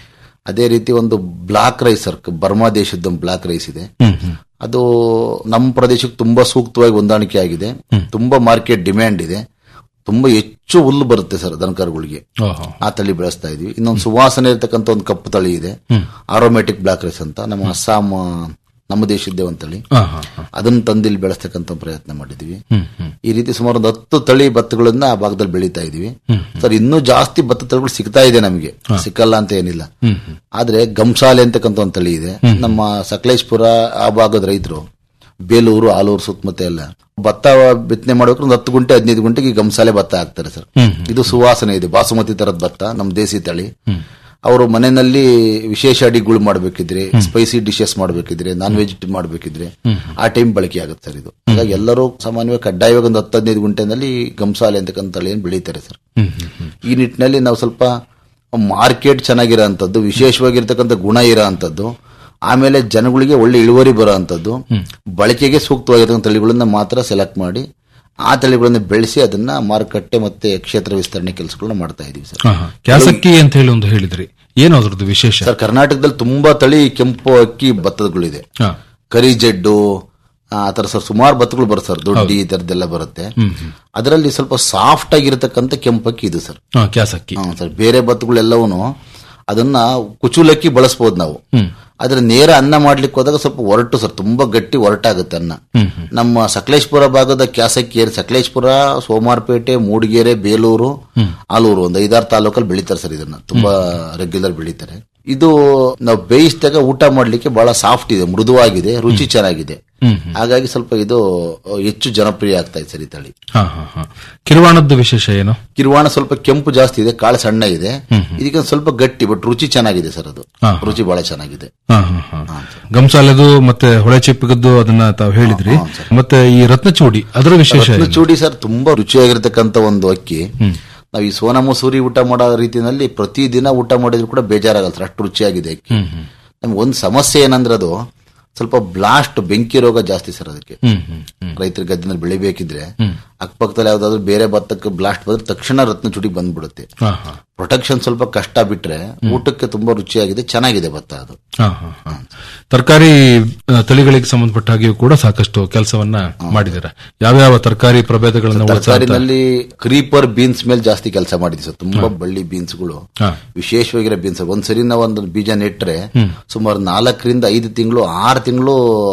ಅದೇ ರೀತಿ ಒಂದು ಬ್ಲಾಕ್ ರೈಸ್ ಸರ್ ಬರ್ಮಾ ದೇಶದ ಒಂದು ಬ್ಲಾಕ್ ರೈಸ್ ಇದೆ ಅದು ನಮ್ಮ ಪ್ರದೇಶಕ್ಕೆ ತುಂಬಾ ಸೂಕ್ತವಾಗಿ ಹೊಂದಾಣಿಕೆ ಆಗಿದೆ ತುಂಬಾ ಮಾರ್ಕೆಟ್ ಡಿಮ್ಯಾಂಡ್ ಇದೆ ತುಂಬಾ ಹೆಚ್ಚು ಹುಲ್ಲು ಬರುತ್ತೆ ಸರ್ ದನಕರುಗಳಿಗೆ ಓಹೋ. ಆ ತಳಿ ಬೆಳೆಸ್ತಾ ಇದೀವಿ ಇನ್ನೊಂದು ಸುವಾಸನೆ ಇರತಕ್ಕಂಥ ಒಂದು ಕಪ್ಪು ತಳಿ ಇದೆ ಹ್ಮ್. ಆರೋಮ್ಯಾಟಿಕ್ ಬ್ಲಾಕ್ ರೈಸ್ ಅಂತ ನಮ್ಮ ಅಸ್ಸಾಂ ಆ, ನಮ್ಮ ದೇಶದ್ದೇ ಒಂದು ತಳಿ ಹಾ, ಹಾ, ಹಾ. ಅದನ್ನ ತಂದಿಲ್ಲಿ ಬೆಳೆಸ್ತಕ್ಕಂಥ ಪ್ರಯತ್ನ ಮಾಡಿದೀವಿ ಹ್ಮ್, ಹ್ಮ್. ಈ ರೀತಿ ಸುಮಾರು ಒಂದು ಹತ್ತು ತಳಿ ಭತ್ತಗಳನ್ನ ಆ ಭಾಗದಲ್ಲಿ ಬೆಳೀತಾ ಇದೀವಿ ಹ್ಮ್. ಸರ್ ಇನ್ನೂ ಜಾಸ್ತಿ ಭತ್ತ ತಳಿಗಳು ಸಿಗ್ತಾ ಇದೆ ನಮಗೆ ಸಿಕ್ಕಲ್ಲ ಅಂತ ಏನಿಲ್ಲ ಹ್ಮ್, ಹ್ಮ್. ಆದ್ರೆ ಗಂಸಾಲೆ ಅಂತಕ್ಕಂಥ ಒಂದು ತಳಿ ಇದೆ ಹ್ಮ್. ನಮ್ಮ ಸಕಲೇಶ್ಪುರ ಆ ಭಾಗದ ರೈತರು ಬೇಲೂರು ಆಲೂರು ಸುತ್ತಮುತ್ತ ಎಲ್ಲ ಭತ್ತ ಬಿತ್ತನೆ ಮಾಡ್ಬೇಕು ಒಂದು ಹತ್ತು ಗುಂಟೆ ಹದಿನೈದು ಗುಂಟೆಗೆ ಈ ಗಂಸಾಲೆ ಭತ್ತ ಹಾಕ್ತಾರೆ ಸರ್ ಹ್ಮ್, ಹ್ಮ್. ಇದು ಸುವಾಸನೆ ಇದೆ ಬಾಸುಮತಿ ತರದ ಭತ್ತ ನಮ್ಮ ದೇಸಿ ತಳಿ ಹ್ಮ್. ಅವರು ಮನೆಯಲ್ಲಿ ವಿಶೇಷ ಅಡಿಗೆಗಳು ಮಾಡಬೇಕಿದ್ರೆ ಸ್ಪೈಸಿ ಡಿಶಸ್ ಮಾಡಬೇಕಿದ್ರೆ ನಾನ್ ವೆಜ್ ಮಾಡಬೇಕಿದ್ರೆ ಹ್ಮ್. ಆ ಟೈಮ್ ಬಳಕೆ ಆಗುತ್ತೆ ಸರ್ ಇದು ಹಾಗಾಗಿ ಎಲ್ಲರೂ ಸಾಮಾನ್ಯವಾಗಿ ಕಡ್ಡಾಯವಾಗಿ ಒಂದು ಹತ್ತು ಹದಿನೈದು ಗುಂಟೆನಲ್ಲಿ ಗಂಸಾಲೆ ಅಂತಕ್ಕಂಥ ತಳಿಯನ್ನು ಬೆಳೀತಾರೆ ಸರ್ ಹ್ಮ್, ಹ್ಮ್, ಹ್ಮ್. ಈ ನಿಟ್ಟಿನಲ್ಲಿ ನಾವು ಸ್ವಲ್ಪ ಮಾರ್ಕೆಟ್ ಚೆನ್ನಾಗಿರೋಂಥದ್ದು ವಿಶೇಷವಾಗಿರ್ತಕ್ಕಂಥ ಗುಣ ಇರೋ ಅಂಥದ್ದು ಆಮೇಲೆ ಜನಗಳಿಗೆ ಒಳ್ಳೆ ಇಳುವರಿ ಬರೋ ಅಂಥದ್ದು ಬಳಕೆಗೆ ಸೂಕ್ತವಾಗಿರ್ತಕ್ಕಂಥ ತಳಿಗಳನ್ನ ಮಾತ್ರ ಸೆಲೆಕ್ಟ್ ಮಾಡಿ ಆ ತಳಿಗಳನ್ನ ಬೆಳೆಸಿ ಅದನ್ನ ಮಾರುಕಟ್ಟೆ ಮತ್ತೆ ಕ್ಷೇತ್ರ ವಿಸ್ತರಣೆ ಕೆಲಸಗಳನ್ನ ಮಾಡ್ತಾ ಇದೀವಿ ಸರ್ ಹಾ, ಹಾ. ಕ್ಯಾಸಕ್ಕಿ ಅಂತ ಹೇಳಿ ಒಂದು ಹೇಳಿದ್ರಿ ಏನು ಅದ್ರದ್ದು ವಿಶೇಷ ಸರ್ ಕರ್ನಾಟಕದಲ್ಲಿ ತುಂಬಾ ತಳಿ ಕೆಂಪು ಅಕ್ಕಿ ಭತ್ತಗಳಿದೆ ಹಾ. ಕರಿ ಜಡ್ಡು ಆ ತರ ಸರ್ ಸುಮಾರು ಭತ್ತಗಳು ಬರುತ್ತೆ ಸರ್ ದೊಡ್ಡ ಈ ತರದ್ದೆಲ್ಲ ಬರುತ್ತೆ ಹ್ಮ್, ಹ್ಮ್. ಅದರಲ್ಲಿ ಸ್ವಲ್ಪ ಸಾಫ್ಟ್ ಆಗಿರತಕ್ಕಂಥ ಕೆಂಪಕ್ಕಿ ಇದು ಸರ್ ಹಾ, ಕ್ಯಾಸಕ್ಕಿ ಹಾ, ಸರ್ ಬೇರೆ ಭತ್ತಗಳೆಲ್ಲವೂ ಅದನ್ನ ಕುಚುಲಕ್ಕಿ ಬಳಸಬಹುದು ನಾವು ಹ್ಮ್. ಆದ್ರೆ ನೇರ ಅನ್ನ ಮಾಡ್ಲಿಕ್ಕೆ ಹೋದಾಗ ಸ್ವಲ್ಪ ಒರಟು ಸರ್ ತುಂಬಾ ಗಟ್ಟಿ ಒರಟಾಗುತ್ತೆ ಅನ್ನ ಹ್ಮ್, ಹ್ಮ್. ನಮ್ಮ ಸಕಲೇಶ್ಪುರ ಭಾಗದ ಕ್ಯಾಸಕ್ಕೇರಿ ಸಕಲೇಶ್ಪುರ ಸೋಮಾರ್ಪೇಟೆ ಮೂಡಿಗೆರೆ ಬೇಲೂರು ಹ್ಮ್. ಆಲೂರು ಒಂದು ಐದಾರು ತಾಲೂಕಲ್ಲಿ ಬೆಳೀತಾರೆ ಸರ್ ಇದನ್ನ ತುಂಬಾ ರೆಗ್ಯುಲರ್ ಬೆಳೀತಾರೆ ಇದು ನಾವು ಬೇಯಿಸಿದಾಗ ಊಟ ಮಾಡ್ಲಿಕ್ಕೆ ಬಹಳ ಸಾಫ್ಟ್ ಇದೆ ಮೃದುವಾಗಿದೆ ರುಚಿ ಚೆನ್ನಾಗಿದೆ ಹ್ಮ್, ಹ್ಮ್. ಹಾಗಾಗಿ ಸ್ವಲ್ಪ ಇದು ಹೆಚ್ಚು ಜನಪ್ರಿಯ ಆಗ್ತಾ ಇದೆ ಸರ್ ಈ ತಳಿ ಹಾ, ಹಾ, ಹಾ. ಕಿರುವಾಣದ್ದು ವಿಶೇಷ ಏನು ಕಿರುವಾಣ ಸ್ವಲ್ಪ ಕೆಂಪು ಜಾಸ್ತಿ ಇದೆ ಕಾಳು ಸಣ್ಣ ಇದೆ ಹ್ಮ್, ಹ್ಮ್. ಇದಕ್ಕೆ ಒಂದ್ ಸ್ವಲ್ಪ ಗಟ್ಟಿ ಬಟ್ ರುಚಿ ಚೆನ್ನಾಗಿದೆ ಸರ್ ಅದು ಹಾ. ರುಚಿ ಬಹಳ ಚೆನ್ನಾಗಿದೆ ಹಾ, ಹಾ, ಹಾ. ಗಂಸಾಲೆದು ಮತ್ತೆ ಹೊಳೆ ಚಿಪ್ಪಗದ್ದು ಅದನ್ನ ತಾವು ಹೇಳಿದ್ರಿ ಮತ್ತೆ ಈ ರತ್ನಚೂಡಿ ಅದರ ವಿಶೇಷ ಏನು? ಚೂಡಿ ಸರ್ ತುಂಬಾ ರುಚಿಯಾಗಿರ್ತಕ್ಕಂಥ ಒಂದು ಅಕ್ಕಿ ನಾವು ಈ ಸೋನಾ ಮಸೂರಿ ಊಟ ಮಾಡೋ ರೀತಿಯಲ್ಲಿ ಪ್ರತಿದಿನ ಊಟ ಮಾಡಿದ್ರು ಕೂಡ ಬೇಜಾರಾಗಲ್ಲ ಸರ್ ಅಷ್ಟು ರುಚಿಯಾಗಿದೆ ಅಕ್ಕಿ ಹ್ಮ್, ಹ್ಮ್. ನಮ್ಗೆ ಒಂದು ಸಮಸ್ಯೆ ಏನಂದ್ರೆ ಅದು ಸ್ವಲ್ಪ ಬ್ಲಾಸ್ಟ್ ಬೆಂಕಿ ರೋಗ ಜಾಸ್ತಿ ಸರ್ ಅದಕ್ಕೆ ಹ್ಮ್, ಹ್ಮ್, ಹ್ಮ್. ರೈತರ ಗದ್ದೆನಲ್ಲಿ ಬೆಳಿಬೇಕಿದ್ರೆ ಹ್ಮ್. ಅಕ್ಕಪಕ್ಕದಲ್ಲಿ ಯಾವ್ದಾದ್ರು ಬೇರೆ ಭತ್ತಕ್ಕೆ ಬ್ಲಾಸ್ಟ್ ಬಂದ್ರೆ ತಕ್ಷಣ ರತ್ನ ಚುಡಿ ಬಂದ್ಬಿಡುತ್ತೆ ಹಾ, ಹಾ. ಪ್ರೊಟೆಕ್ಷನ್ ಸ್ವಲ್ಪ ಕಷ್ಟ ಬಿಟ್ರೆ ಊಟಕ್ಕೆ ತುಂಬಾ ರುಚಿಯಾಗಿದೆ ಚೆನ್ನಾಗಿದೆ ಭತ್ತ ಅದು ಹಾ, ಹಾ, ಹಾ. ತರಕಾರಿ ಆ, ತಳಿಗಳಿಗೆ ಸಂಬಂಧಪಟ್ಟ ಹಾಗೆಯೂ ಕೂಡ ಸಾಕಷ್ಟು ಕೆಲಸವನ್ನ ಮಾಡಿದ್ದಾರೆ ಯಾವ್ಯಾವ ತರಕಾರಿ ಪ್ರಭೇದಗಳನ್ನ ಉಳಿಸ್ತಾ ಅಂತ- ತರಕಾರಿನಲ್ಲಿ ಕ್ರೀಪರ್ ಬೀನ್ಸ್ ಮೇಲೆ ಜಾಸ್ತಿ ಕೆಲಸ ಮಾಡಿದ್ವಿ ಸರ್ ತುಂಬಾ ಬಳ್ಳಿ ಬೀನ್ಸ್ಗಳು ಹಾ. ವಿಶೇಷವಾಗಿರೋ ಬೀನ್ಸ್ ಒಂದ್ಸರಿ ನಾವು ಒಂದು ಬೀಜ ನೆಟ್ರೆ ಹ್ಮ್. ಸುಮಾರು ನಾಲ್ಕರಿಂದ ಐದು ತಿಂಗಳು ಆರು ತಿಂಗಳು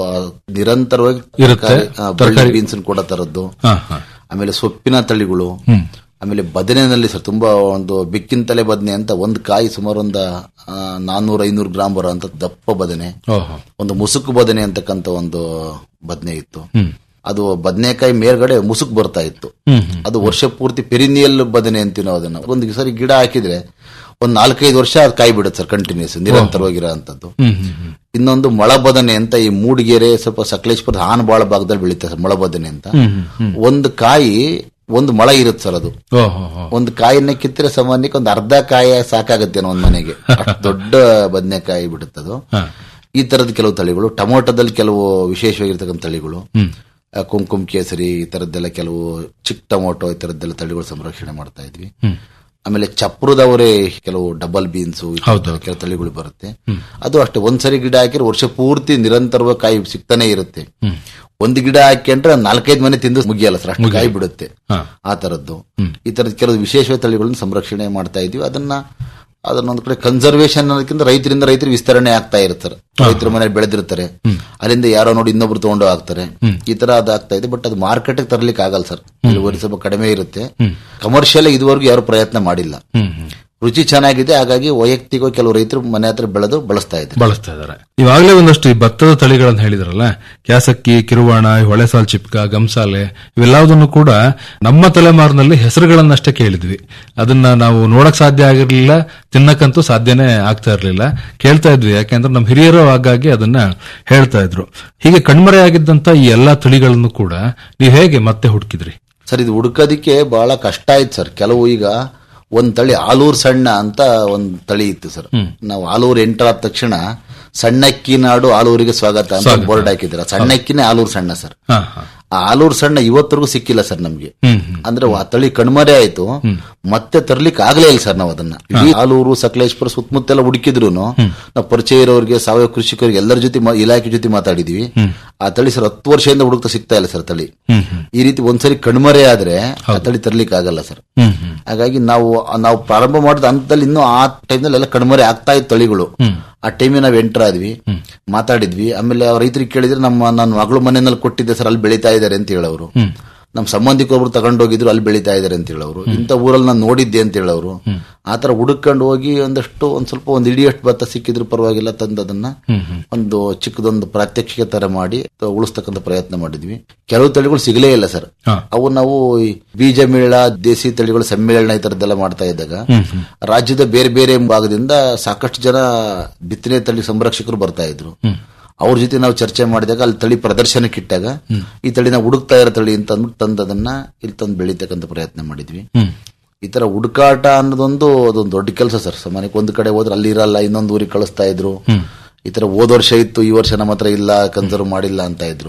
ನಿರಂತರವಾಗಿ ಇರುತ್ತೆ. ತರಕಾರಿ, ಆ, ಬಳ್ಳಿ ತರಕಾರಿ- ಬೀನ್ಸ್ ಕೂಡ ತರದ್ದು ಹಾ, ಹಾ. ಆಮೇಲೆ ಸೊಪ್ಪಿನ ತಳಿಗಳು ಹ್ಮ್. ಆಮೇಲೆ ಬದನೆನಲ್ಲಿ ಸರ್ ತುಂಬಾ ಒಂದು ಬಿಕ್ಕಿನ ತಲೆ ಬದನೆ ಅಂತ ಒಂದು ಕಾಯಿ ಸುಮಾರು ಒಂದು ನಾನ್ನೂರ ಐನೂರು ಗ್ರಾಮ್ ಬರೋ ಅಂತ ದಪ್ಪ ಬದನೆ ಓಹೋ. ಒಂದು ಮುಸುಕು ಬದನೆ ಅಂತಕ್ಕಂಥ ಒಂದು ಬದನೆ ಇತ್ತು ಹ್ಮ್. ಅದು ಬದನೆಕಾಯಿ ಮೇಲ್ಗಡೆ ಮುಸುಕ್ ಬರ್ತಾ ಇತ್ತು ಹ್ಮ್, ಹ್ಮ್. ಅದು ವರ್ಷ ಪೂರ್ತಿ ಪೆರಿನಿಯಲ್ ಬದನೆ ಅಂತೀವಿ ನಾವು ಅದನ್ನ ಒಂದು ಸರಿ ಗಿಡ ಹಾಕಿದ್ರೆ ಒಂದ್ ನಾಲ್ಕೈದು ವರ್ಷ ಅದು ಕಾಯಿ ಬಿಡುತ್ತೆ ಸರ್ ಕಂಟಿನ್ಯೂಸ್ ನಿರಂತರವಾಗಿರೋ ಅಂತದ್ದು ಹ್ಮ್, ಹ್ಮ್, ಹ್ಮ್. ಇನ್ನೊಂದು ಮೊಳಬದನೆ ಅಂತ ಈ ಮೂಡಿಗೆರೆ ಸ್ವಲ್ಪ ಸಕಲೇಶ್ಪುರದ ಹಾನಬಾಳ ಭಾಗದಲ್ಲಿ ಬೆಳೀತಾರೆ ಸರ್ ಮೊಳಬದನೆ ಅಂತ ಹ್ಮ್, ಹ್ಮ್, ಹ್ಮ್. ಒಂದು ಕಾಯಿ ಒಂದು ಮೊಳ ಇರುತ್ತೆ ಸರ್ ಅದು ಓಹೋ, ಹೋ. ಒಂದು ಕಾಯಿನ ಕಿತ್ತರೆ ಸಾಮಾನ್ಯಕ್ಕೆ ಒಂದು ಅರ್ಧ ಕಾಯಿ ಸಾಕಾಗುತ್ತೆ ಒಂದ್ ಮನೆಗೆ ಅಷ್ಟ್ ದೊಡ್ಡ ಬದನೆಕಾಯಿ ಬಿಡುತ್ತದು ಹಾ. ಈ ತರದ ಕೆಲವು ತಳಿಗಳು ಟೊಮೊಟೊದಲ್ಲಿ ಕೆಲವು ವಿಶೇಷವಾಗಿರ್ತಕ್ಕಂಥ ತಳಿಗಳು ಹ್ಮ್. ಆ, ಕುಂಕುಮ ಕೇಸರಿ ಈ ತರದ್ದೆಲ್ಲ ಕೆಲವು ಚಿಕ್ಕ ಟೊಮೊಟೊ ಈ ತರದ್ದೆಲ್ಲ ತಳಿಗಳು ಸಂರಕ್ಷಣೆ ಮಾಡ್ತಾ ಇದ್ವಿ ಹ್ಮ್. ಆಮೇಲೆ ಚಪ್ರದವರೇ ಕೆಲವು ಡಬಲ್ ಬೀನ್ಸ್ ಹೌದು. ಕೆಲವು ತಳಿಗಳು ಬರುತ್ತೆ ಅದು ಅಷ್ಟೇ ಒಂದ್ಸರಿ ಗಿಡ ಹಾಕಿದ್ರೆ ವರ್ಷ ಪೂರ್ತಿ ನಿರಂತರವಾಗಿ ಕಾಯಿ ಸಿಗ್ತಾನೆ ಇರುತ್ತೆ ಹ್ಮ್. ಒಂದು ಗಿಡ ಹಾಕ್ಯಂಡ್ರೆ ನಾಲ್ಕೈದು ಮನೆ ತಿಂದು ಮುಗಿಯಲ್ಲ ಸರ್ ಅಷ್ಟು ಕಾಯಿ ಬಿಡುತ್ತೆ ಹಾ. ಆ ತರದ್ದು ಈ ತರದ ಕೆಲವು ವಿಶೇಷ ತಳಿಗಳನ್ನ ಸಂರಕ್ಷಣೆ ಮಾಡ್ತಾ ಇದೀವಿ ಅದನ್ನ ಅದನ್ನ ಒಂದ್ ಕಡೆ ಕನ್ಸರ್ವೇಷನ್ ಅನ್ನೋದಕ್ಕಿಂತ ರೈತರಿಂದ ರೈತರು ವಿಸ್ತರಣೆ ಆಗ್ತಾ ಇರ್ತಾರೆ ರೈತರ ಮನೆ ಬೆಳೆದಿರ್ತಾರೆ ಅಲ್ಲಿಂದ ಯಾರೋ ನೋಡಿ ಇನ್ನೊಬ್ರು ತಗೊಂಡು ಹಾಕ್ತಾರೆ ಈ ತರ ಅದಾಗ್ತಾ ಇದೆ ಬಟ್ ಅದು ಮಾರ್ಕೆಟ್ ತರ್ಲಿಕ್ಕೆ ಆಗಲ್ಲ ಸರ್ ಇಳುವರಿ ಸ್ವಲ್ಪ ಕಡಿಮೆ ಇರುತ್ತೆ ಕಮರ್ಷಿಯಲ್ ಇದುವರೆಗೂ ಯಾರು ಪ್ರಯತ್ನ ಮಾಡಿಲ್ಲ ಹ್ಮ್, ಹ್ಮ್. ರುಚಿ ಚೆನ್ನಾಗಿದೆ ಹಾಗಾಗಿ ವೈಯಕ್ತಿಕ ಕೆಲವು ರೈತರು ಮನೆ ಹತ್ರ ಬೆಳೆದು ಬಳಸ್ತಾ ಇದ್ದಾರೆ ಬಳಸ್ತಾ ಇದ್ದಾರೆ ಇವಾಗಲೇ ಒಂದಷ್ಟು ಈ ಭತ್ತದ ತಳಿಗಳನ್ನ ಹೇಳಿದ್ರಲ್ಲ ಕ್ಯಾಸಕ್ಕಿ ಕಿರುವಾಣ ಈ ಹೊಳೆಸಾಲ್ ಚಿಪ್ಕ ಗಂಸಾಲೆ ಇವೆಲ್ಲದನ್ನು ಕೂಡ ನಮ್ಮ ತಲೆಮಾರಿನಲ್ಲಿ ಹೆಸರುಗಳನ್ನಷ್ಟೇ ಕೇಳಿದ್ವಿ ಅದನ್ನ ನಾವು ನೋಡಕ್ ಸಾಧ್ಯ ಆಗಿರ್ಲಿಲ್ಲ ತಿನ್ನಕ್ಕಂತೂ ಸಾಧ್ಯನೇ ಆಗ್ತಾ ಇರ್ಲಿಲ್ಲ ಕೇಳ್ತಾ ಇದ್ವಿ ಯಾಕೆಂದ್ರೆ ನಮ್ಮ ಹಿರಿಯರು ಹಾಗಾಗಿ ಅದನ್ನ ಹೇಳ್ತಾ ಇದ್ರು ಹೀಗೆ ಕಣ್ಮರೆಯಾಗಿದ್ದಂತ ಈ ಎಲ್ಲಾ ತಳಿಗಳನ್ನು ಕೂಡ ನೀವು ಹೇಗೆ ಮತ್ತೆ ಹುಡುಕಿದ್ರಿ ಸರ್ ಇದು ಹುಡುಕೋದಿಕ್ಕೆ ಬಹಳ ಕಷ್ಟ ಆಯ್ತು ಸರ್ ಕೆಲವು ಈಗ ಒಂದ್ ತಳಿ ಆಲೂರ್ ಸಣ್ಣ ಅಂತ ಒಂದ್ ತಳಿ ಇತ್ತು ಸರ್ ನಾವು ಆಲೂರು ಎಂಟರ್ ಆದ ತಕ್ಷಣ ಸಣ್ಣಕ್ಕಿ ನಾಡು ಆಲೂರಿಗೆ ಸ್ವಾಗತ ಅಂತ ಸ್ವಾಗತ. ಬೋರ್ಡ್ ಹಾಕಿದ್ರ ಸಣ್ಣಕ್ಕಿನೇ ಆಲೂರು ಸಣ್ಣ ಸರ್ ಹಾ, ಹಾ. ಆ ಆಲೂರು ಸಣ್ಣ ಇವತ್ತರೆಗೂ ಸಿಕ್ಕಿಲ್ಲ ಸರ್ ನಮ್ಗೆ ಹ್ಮ್, ಹ್ಮ್. ಅಂದ್ರೆ ಆ ತಳಿ ಕಣ್ಮರೆ ಆಯ್ತು ಮತ್ತೆ ತರ್ಲಿಕ್ಕೆ ಆಗ್ಲೇ ಇಲ್ಲ ಸರ್ ನಾವು ಅದನ್ನ ಇಡೀ ಆಲೂರು ಸಕಲೇಶ್ಪುರ ಸುತ್ತಮುತ್ತೆಲ್ಲ ಹುಡುಕಿದ್ರು ನಾವು ಪರಿಚಯ ಇರೋರಿಗೆ ಸಾವಯವ ಕೃಷಿಕರಿಗೆ ಎಲ್ಲರ ಜೊತೆ ಮಾ- ಇಲಾಖೆ ಜೊತೆ ಮಾತಾಡಿದ್ವಿ ಆ ತಳಿ ಸರ್ ಹತ್ತು ವರ್ಷದಿಂದ ಹುಡುಕ್ತಾ ಸಿಗ್ತಾ ಇಲ್ಲ ಸರ್ ತಳಿ ಹ್ಮ್, ಹ್ಮ್. ಈ ರೀತಿ ಒಂದ್ಸರಿ ಕಣ್ಮರೆ ಆದ್ರೆ ಆ ತಳಿ ತರ್ಲಿಕ್ಕೆ ಆಗಲ್ಲ ಸರ್ ಹ್ಮ್, ಹ್ಮ್. ಹಾಗಾಗಿ ನಾವು ನಾವು ಪ್ರಾರಂಭ ಮಾಡಿದ ಹಂತದಲ್ಲಿ ಇನ್ನೂ ಆ ಟೈಮ್ನಲ್ಲಿ ಎಲ್ಲ ಕಣ್ಮರೆ ಆಗ್ತಾ ಇತ್ತು ತಳಿಗಳು ಆ ಟೈಮಿಗೆ ನಾವು ಎಂಟರ್ ಆದ್ವಿ ಮಾತಾಡಿದ್ವಿ ಆಮೇಲೆ ಅವ್ರ ರೈತರಿಗೆ ಕೇಳಿದ್ರೆ ನಮ್ಮ ನನ್ನ ಮಗಳು ಮನೆಯಲ್ಲಿ ಕೊಟ್ಟಿದ್ದೆ ಸರ್ ಅಲ್ಲಿ ಬೆಳೀತಾ ಇದ್ದಾರೆ ಅಂತ ಹೇಳೋರು ನಮ್ಮ ಸಂಬಂಧಿಕರೊಬ್ರು ತಗೊಂಡೋಗಿದ್ರು ಅಲ್ಲಿ ಬೆಳೀತಾ ಇದ್ದಾರೆ ಅಂತ ಹೇಳೋರು ಇಂಥ ಊರಲ್ಲಿ ನಾನು ನೋಡಿದ್ದೆ ಅಂತ ಹೇಳೋರು ಆತರ ಹುಡುಕೊಂಡು ಹೋಗಿ ಒಂದಷ್ಟು ಒಂದ್ ಸ್ವಲ್ಪ ಒಂದ್ ಇಡಿಯಷ್ಟು ಭತ್ತ ಸಿಕ್ಕಿದ್ರು ಪರವಾಗಿಲ್ಲ ತಂದು ಅದನ್ನ ಒಂದು ಚಿಕ್ಕದೊಂದು ಪ್ರಾತ್ಯಕ್ಷಿಕೆ ತರ ಮಾಡಿ ತ- ಉಳಿಸ್ತಕ್ಕಂಥ ಪ್ರಯತ್ನ ಮಾಡಿದ್ವಿ ಕೆಲವು ತಳಿಗಳು ಸಿಗಲೇ ಇಲ್ಲ ಸರ್ ಅವು ನಾವು ಈ ಬೀಜ ಮೇಳ ದೇಸಿ ತಳಿಗಳ ಸಮ್ಮೇಳನ ಈ ತರದ್ದೆಲ್ಲ ಮಾಡ್ತಾ ಇದ್ದಾಗ ರಾಜ್ಯದ ಬೇರೆ ಬೇರೆ ಭಾಗದಿಂದ ಸಾಕಷ್ಟು ಜನ ಬಿತ್ತನೆ ತಳಿ ಸಂರಕ್ಷಕರು ಬರ್ತಾ ಇದ್ರು ಅವ್ರ ಜೊತೆ ನಾವು ಚರ್ಚೆ ಮಾಡಿದಾಗ ಅಲ್ಲಿ ತಳಿ ಪ್ರದರ್ಶನಕ್ಕೆ ಇಟ್ಟಾಗ ಈ ತಳಿ ನಾವು ಹುಡುಕ್ತಾ ಇರೋ ತಳಿ ಅಂತ ಅಂದ್ಬಿಟ್ಟು ತಂದು ಅದನ್ನ ಇಲ್ಲಿ ತಂದು ಬೆಳೀತಕ್ಕಂಥ ಪ್ರಯತ್ನ ಮಾಡಿದ್ವಿ ಈ ತರ ಹುಡುಕಾಟ ಅನ್ನೋದೊಂದು ಅದೊಂದು ದೊಡ್ಡ ಕೆಲಸ ಸರ್ ಸಾಮಾನ್ಯಕ್ಕೆ ಒಂದು ಕಡೆ ಹೋದ್ರೆ ಅಲ್ಲಿ ಇರಲ್ಲ ಇನ್ನೊಂದು ಊರಿಗೆ ಕಳಿಸ್ತಾ ಇದ್ರು ಈ ತರ ಹೋದ ವರ್ಷ ಇತ್ತು ಈ ವರ್ಷ ನಮ್ಮ ಹತ್ರ ಇಲ್ಲ ಕನ್ಸರ್ವ್ ಮಾಡಿಲ್ಲ ಅಂತ ಇದ್ರು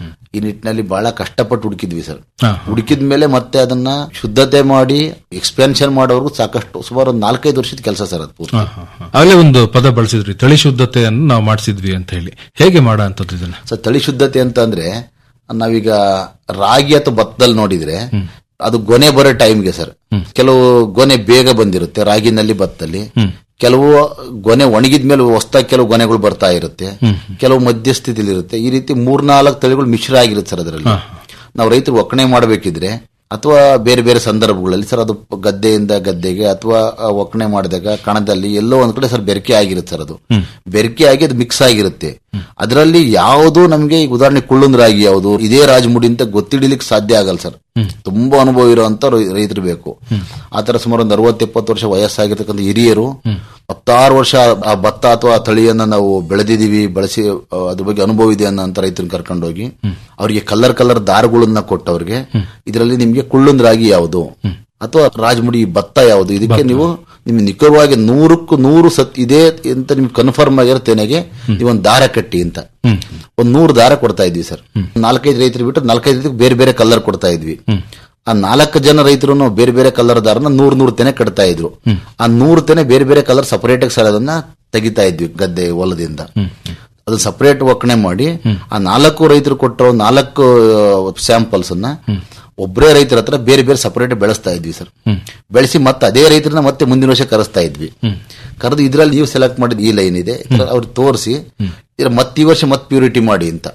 ಈ ನಿಟ್ಟಿನಲ್ಲಿ ಬಹಳ ಕಷ್ಟಪಟ್ಟು ಹುಡುಕಿದ್ವಿ ಸರ್ ಹುಡುಕಿದ ಮೇಲೆ ಮತ್ತೆ ಅದನ್ನ ಶುದ್ಧತೆ ಮಾಡಿ ಎಕ್ಸ್ಪೆನ್ಷನ್ ಮಾಡೋರ್ಗು ಸಾಕಷ್ಟು ಸುಮಾರು ಒಂದು ನಾಲ್ಕೈದು ವರ್ಷದ ಕೆಲಸ ಸರ್ ಅದು ಪೂರ್ತಿ. ಆಗಲೇ ಒಂದು ಪದ ಬಳಸಿದ್ರಿ ತಳಿ ಶುದ್ಧತೆಯನ್ನು ನಾವು ಮಾಡಿಸಿದ್ವಿ ಅಂತ ಹೇಳಿ ಹೇಗೆ ಮಾಡೋ ಅಂತದ್ದು ಇದನ್ನ ಸೊ ತಳಿ ಶುದ್ಧತೆ ಅಂತ ಅಂದ್ರೆ ನಾವೀಗ ರಾಗಿ ಅಥವಾ ಭತ್ತದಲ್ಲಿ ನೋಡಿದ್ರೆ ಅದು ಗೊನೆ ಬರೋ ಟೈಮ್ಗೆ ಸರ್ ಕೆಲವು ಗೊನೆ ಬೇಗ ಬಂದಿರುತ್ತೆ ರಾಗಿನಲ್ಲಿ ಭತ್ತದಲ್ಲಿ ಕೆಲವು ಗೊನೆ ಒಣಗಿದ ಮೇಲೆ ಹೊಸದಾಗಿ ಕೆಲವು ಗೊನೆಗಳು ಬರ್ತಾ ಇರುತ್ತೆ ಕೆಲವು ಮಧ್ಯಸ್ಥಿತಿಲಿ ಇರುತ್ತೆ ಈ ರೀತಿ ಮೂರ್ನಾಲ್ಕು ತಳಿಗಳು ಮಿಶ್ರ ಆಗಿರುತ್ತೆ ಸರ್ ಅದರಲ್ಲಿ ನಾವು ರೈತರು ಒಕ್ಕಣೆ ಮಾಡಬೇಕಿದ್ರೆ ಅಥವಾ ಬೇರೆ ಬೇರೆ ಸಂದರ್ಭಗಳಲ್ಲಿ ಸರ್ ಅದು ಗದ್ದೆಯಿಂದ ಗದ್ದೆಗೆ ಅಥವಾ ಆ ಒಕ್ಕಣೆ ಮಾಡಿದಾಗ ಕಣದಲ್ಲಿ ಎಲ್ಲೋ ಒಂದ್ ಕಡೆ ಸರ್ ಬೆರಕೆ ಆಗಿರುತ್ತೆ ಸರ್ ಅದು ಬೆರಕೆ ಆಗಿ ಅದು ಮಿಕ್ಸ್ ಆಗಿರುತ್ತೆ ಅದರಲ್ಲಿ ಯಾವುದು ನಮಗೆ ಈಗ ಉದಾಹರಣೆ ಕುಳ್ಳುಂದ್ ರಾಗಿ ಯಾವುದು ಇದೇ ರಾಜಮುಡಿ ಅಂತ ಗೊತ್ತಿಡಿಲಿಕ್ಕೆ ಸಾಧ್ಯ ಆಗಲ್ಲ ಸರ್ ತುಂಬಾ ಅನುಭವ ಇರುವಂತ ರೈತರು ಬೇಕು ಆತರ ಸುಮಾರು ಒಂದು ಅರವತ್ತು ಎಪ್ಪತ್ತು ವರ್ಷ ವಯಸ್ಸಾಗಿರ್ತಕ್ಕಂಥ ಹಿರಿಯರು ಹತ್ತಾರು ವರ್ಷ ಆ ಭತ್ತ ಅಥವಾ ಆ ತಳಿಯನ್ನ ನಾವು ಬೆಳೆದಿದೀವಿ ಬಳಸಿ ಆ, ಅದ್ರ ಬಗ್ಗೆ ಅನುಭವ ಇದೆ ಅನ್ನೋ ರೈತರನ್ನ ಕರ್ಕೊಂಡೋಗಿ ಅವರಿಗೆ ಕಲರ್ ಕಲರ್ ದಾರಗಳನ್ನ ಕೊಟ್ಟವ್ರಿಗೆ ಇದರಲ್ಲಿ ನಿಮ್ಗೆ ಕುಳ್ಳುಂದ್ ರಾಗಿ ಯಾವುದು ಅಥವಾ ರಾಜಮುಡಿ ಭತ್ತ ಯಾವುದು ಇದಕ್ಕೆ ನೀವು ನಿಮ್ಗೆ ನಿಖರವಾಗಿ ನೂರಕ್ಕೂ ನೂರು ಸತ್ ಇದೆ ಅಂತ ನಿಮ್ಗೆ ಕನ್ಫರ್ಮ್ ಆಗಿರೋ ತೆನೆಗೆ ನೀವೊಂದು ದಾರ ಕಟ್ಟಿ ಅಂತ ಒಂದ್ ನೂರು ದಾರ ಕೊಡ್ತಾ ಇದ್ವಿ ಸರ್ ನಾಲ್ಕೈದು ರೈತರು ಬಿಟ್ಟು ನಾಲ್ಕೈದು ರೈತರಿಗೆ ಬೇರೆ ಬೇರೆ ಕಲರ್ ಕೊಡ್ತಾ ಇದ್ವಿ ಆ ನಾಲ್ಕು ಜನ ರೈತರು ಬೇರೆ ಬೇರೆ ಕಲರ್ ದಾರನ ನೂರ್ ನೂರು ತೆನೆ ಕಟ್ತಾ ಇದ್ರು ಆ ನೂರು ತೆನೆ ಬೇರೆ ಬೇರೆ ಕಲರ್ ಸಪರೇಟ್ ಆಗಿ ಸರ್ ಅದನ್ನ ತೆಗಿತಾ ಇದ್ವಿ ಗದ್ದೆ ಹೊಲದಿಂದ ಅದು ಸಪರೇಟ್ ಒಕ್ಕಣೆ ಮಾಡಿ ಆ ನಾಲ್ಕು ರೈತರು ಕೊಟ್ಟಿರೋ ನಾಲ್ಕು ಸ್ಯಾಂಪಲ್ಸ್ ಅನ್ನ ಒಬ್ಬರೇ ರೈತರ ಹತ್ರ ಬೇರೆ ಬೇರೆ ಸಪರೇಟ್ ಬೆಳೆಸ್ತಾ ಇದ್ವಿ ಸರ್ ಬೆಳೆಸಿ ಮತ್ತೆ ಅದೇ ರೈತರನ್ನ ಮತ್ತೆ ಮುಂದಿನ ವರ್ಷ ಕರೆಸ್ತಾ ಇದ್ವಿ ಕರೆದು ಇದ್ರಲ್ಲಿ ನೀವು ಸೆಲೆಕ್ಟ್ ಮಾಡಿದ ಈ ಲೈನ್ ಇದೆ ಅವ್ರು ತೋರಿಸಿ ಮತ್ತೆ ಈ ವರ್ಷ ಮತ್ತೆ ಪ್ಯೂರಿಟಿ ಮಾಡಿ ಅಂತ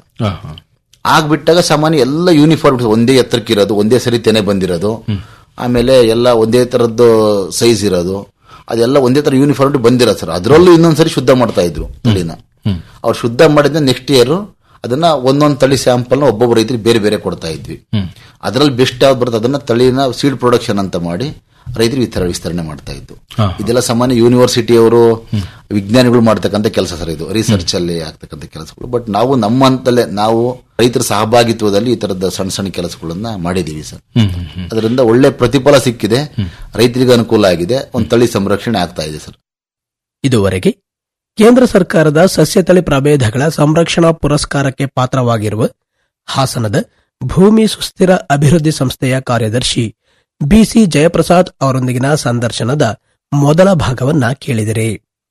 ಆಗ್ಬಿಟ್ಟಾಗ ಸಾಮಾನ್ಯ ಎಲ್ಲ ಯೂನಿಫಾರ್ಮ್ ಒಂದೇ ಎತ್ತರಕ್ಕಿರೋದು ಒಂದೇ ಸರಿ ತೆನೆ ಬಂದಿರೋದು ಆಮೇಲೆ ಎಲ್ಲ ಒಂದೇ ತರದ್ದು ಸೈಜ್ ಇರೋದು ಅದೆಲ್ಲ ಒಂದೇ ತರ ಯೂನಿಫಾರ್ಮ್ ಬಂದಿರೋದು ಸರ್ ಅದರಲ್ಲೂ ಇನ್ನೊಂದ್ಸರಿ ಶುದ್ಧ ಮಾಡ್ತಾ ಇದ್ರು ತಳಿನ ಅವ್ರು ಶುದ್ಧ ಮಾಡಿದ ನೆಕ್ಸ್ಟ್ ಇಯರ್ ಅದನ್ನ ಒಂದೊಂದ್ ತಳಿ ಸ್ಯಾಂಪಲ್ ನ ಒಬ್ಬೊಬ್ಬ ರೈತರಿಗೆ ಬೇರೆ ಬೇರೆ ಕೊಡ್ತಾ ಇದ್ವಿ ಅದ್ರಲ್ಲಿ ಬೆಸ್ಟ್ ಯಾವ್ದು ಬರುತ್ತೆ ಅದನ್ನ ತಳಿನ ಸೀಡ್ ಪ್ರೊಡಕ್ಷನ್ ಅಂತ ಮಾಡಿ ರೈತರಿಗೆ ಈ ತರ ವಿಸ್ತರಣೆ ಮಾಡ್ತಾ ಇದ್ದು ಇದೆಲ್ಲ ಸಾಮಾನ್ಯ ಯೂನಿವರ್ಸಿಟಿಯವರು ವಿಜ್ಞಾನಿಗಳು ಮಾಡ್ತಕ್ಕಂಥ ಕೆಲಸ ಸರ್ ಇದು ರಿಸರ್ಚ್ ಅಲ್ಲಿ ಆಗ್ತಕ್ಕಂಥ ಕೆಲಸಗಳು ಬಟ್ ನಾವು ನಮ್ಮ ಹಂತಲ್ಲೇ ನಾವು ರೈತರ ಸಹಭಾಗಿತ್ವದಲ್ಲಿ ಈ ತರದ ಸಣ್ಣ ಸಣ್ಣ ಕೆಲಸಗಳನ್ನ ಮಾಡಿದೀವಿ ಸರ್ ಅದರಿಂದ ಒಳ್ಳೆ ಪ್ರತಿಫಲ ಸಿಕ್ಕಿದೆ ರೈತರಿಗೆ ಅನುಕೂಲ ಆಗಿದೆ ಒಂದು ತಳಿ ಸಂರಕ್ಷಣೆ ಆಗ್ತಾ ಇದೆ ಸರ್ ಇದುವರೆಗೆ ಕೇಂದ್ರ ಸರ್ಕಾರದ ಸಸ್ಯತಳಿ ಪ್ರಭೇದಗಳ ಸಂರಕ್ಷಣಾ ಪುರಸ್ಕಾರಕ್ಕೆ ಪಾತ್ರವಾಗಿರುವ ಹಾಸನದ ಭೂಮಿ ಸುಸ್ಥಿರ ಅಭಿವೃದ್ಧಿ ಸಂಸ್ಥೆಯ ಕಾರ್ಯದರ್ಶಿ ಬಿಸಿ ಜಯಪ್ರಸಾದ್ ಅವರೊಂದಿಗಿನ ಸಂದರ್ಶನದ ಮೊದಲ ಭಾಗವನ್ನ ಕೇಳಿದಿರಿ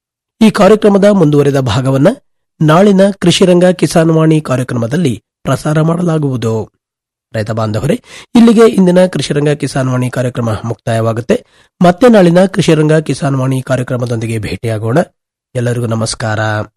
ಈ ಕಾರ್ಯಕ್ರಮದ ಮುಂದುವರೆದ ಭಾಗವನ್ನ ನಾಳಿನ ಕೃಷಿರಂಗ ಕಿಸಾನ್ವಾಣಿ ಕಾರ್ಯಕ್ರಮದಲ್ಲಿ ಪ್ರಸಾರ ಮಾಡಲಾಗುವುದು ರೈತ ಬಾಂಧವರೇ ಇಲ್ಲಿಗೆ ಇಂದಿನ ಕೃಷಿರಂಗ ಕಿಸಾನ್ವಾಣಿ ಕಾರ್ಯಕ್ರಮ ಮುಕ್ತಾಯವಾಗುತ್ತೆ ಮತ್ತೆ ನಾಳಿನ ಕೃಷಿರಂಗ ಕಿಸಾನ್ವಾಣಿ ಕಾರ್ಯಕ್ರಮದೊಂದಿಗೆ ಭೇಟಿಯಾಗೋಣ ಎಲ್ಲರಿಗೂ ನಮಸ್ಕಾರ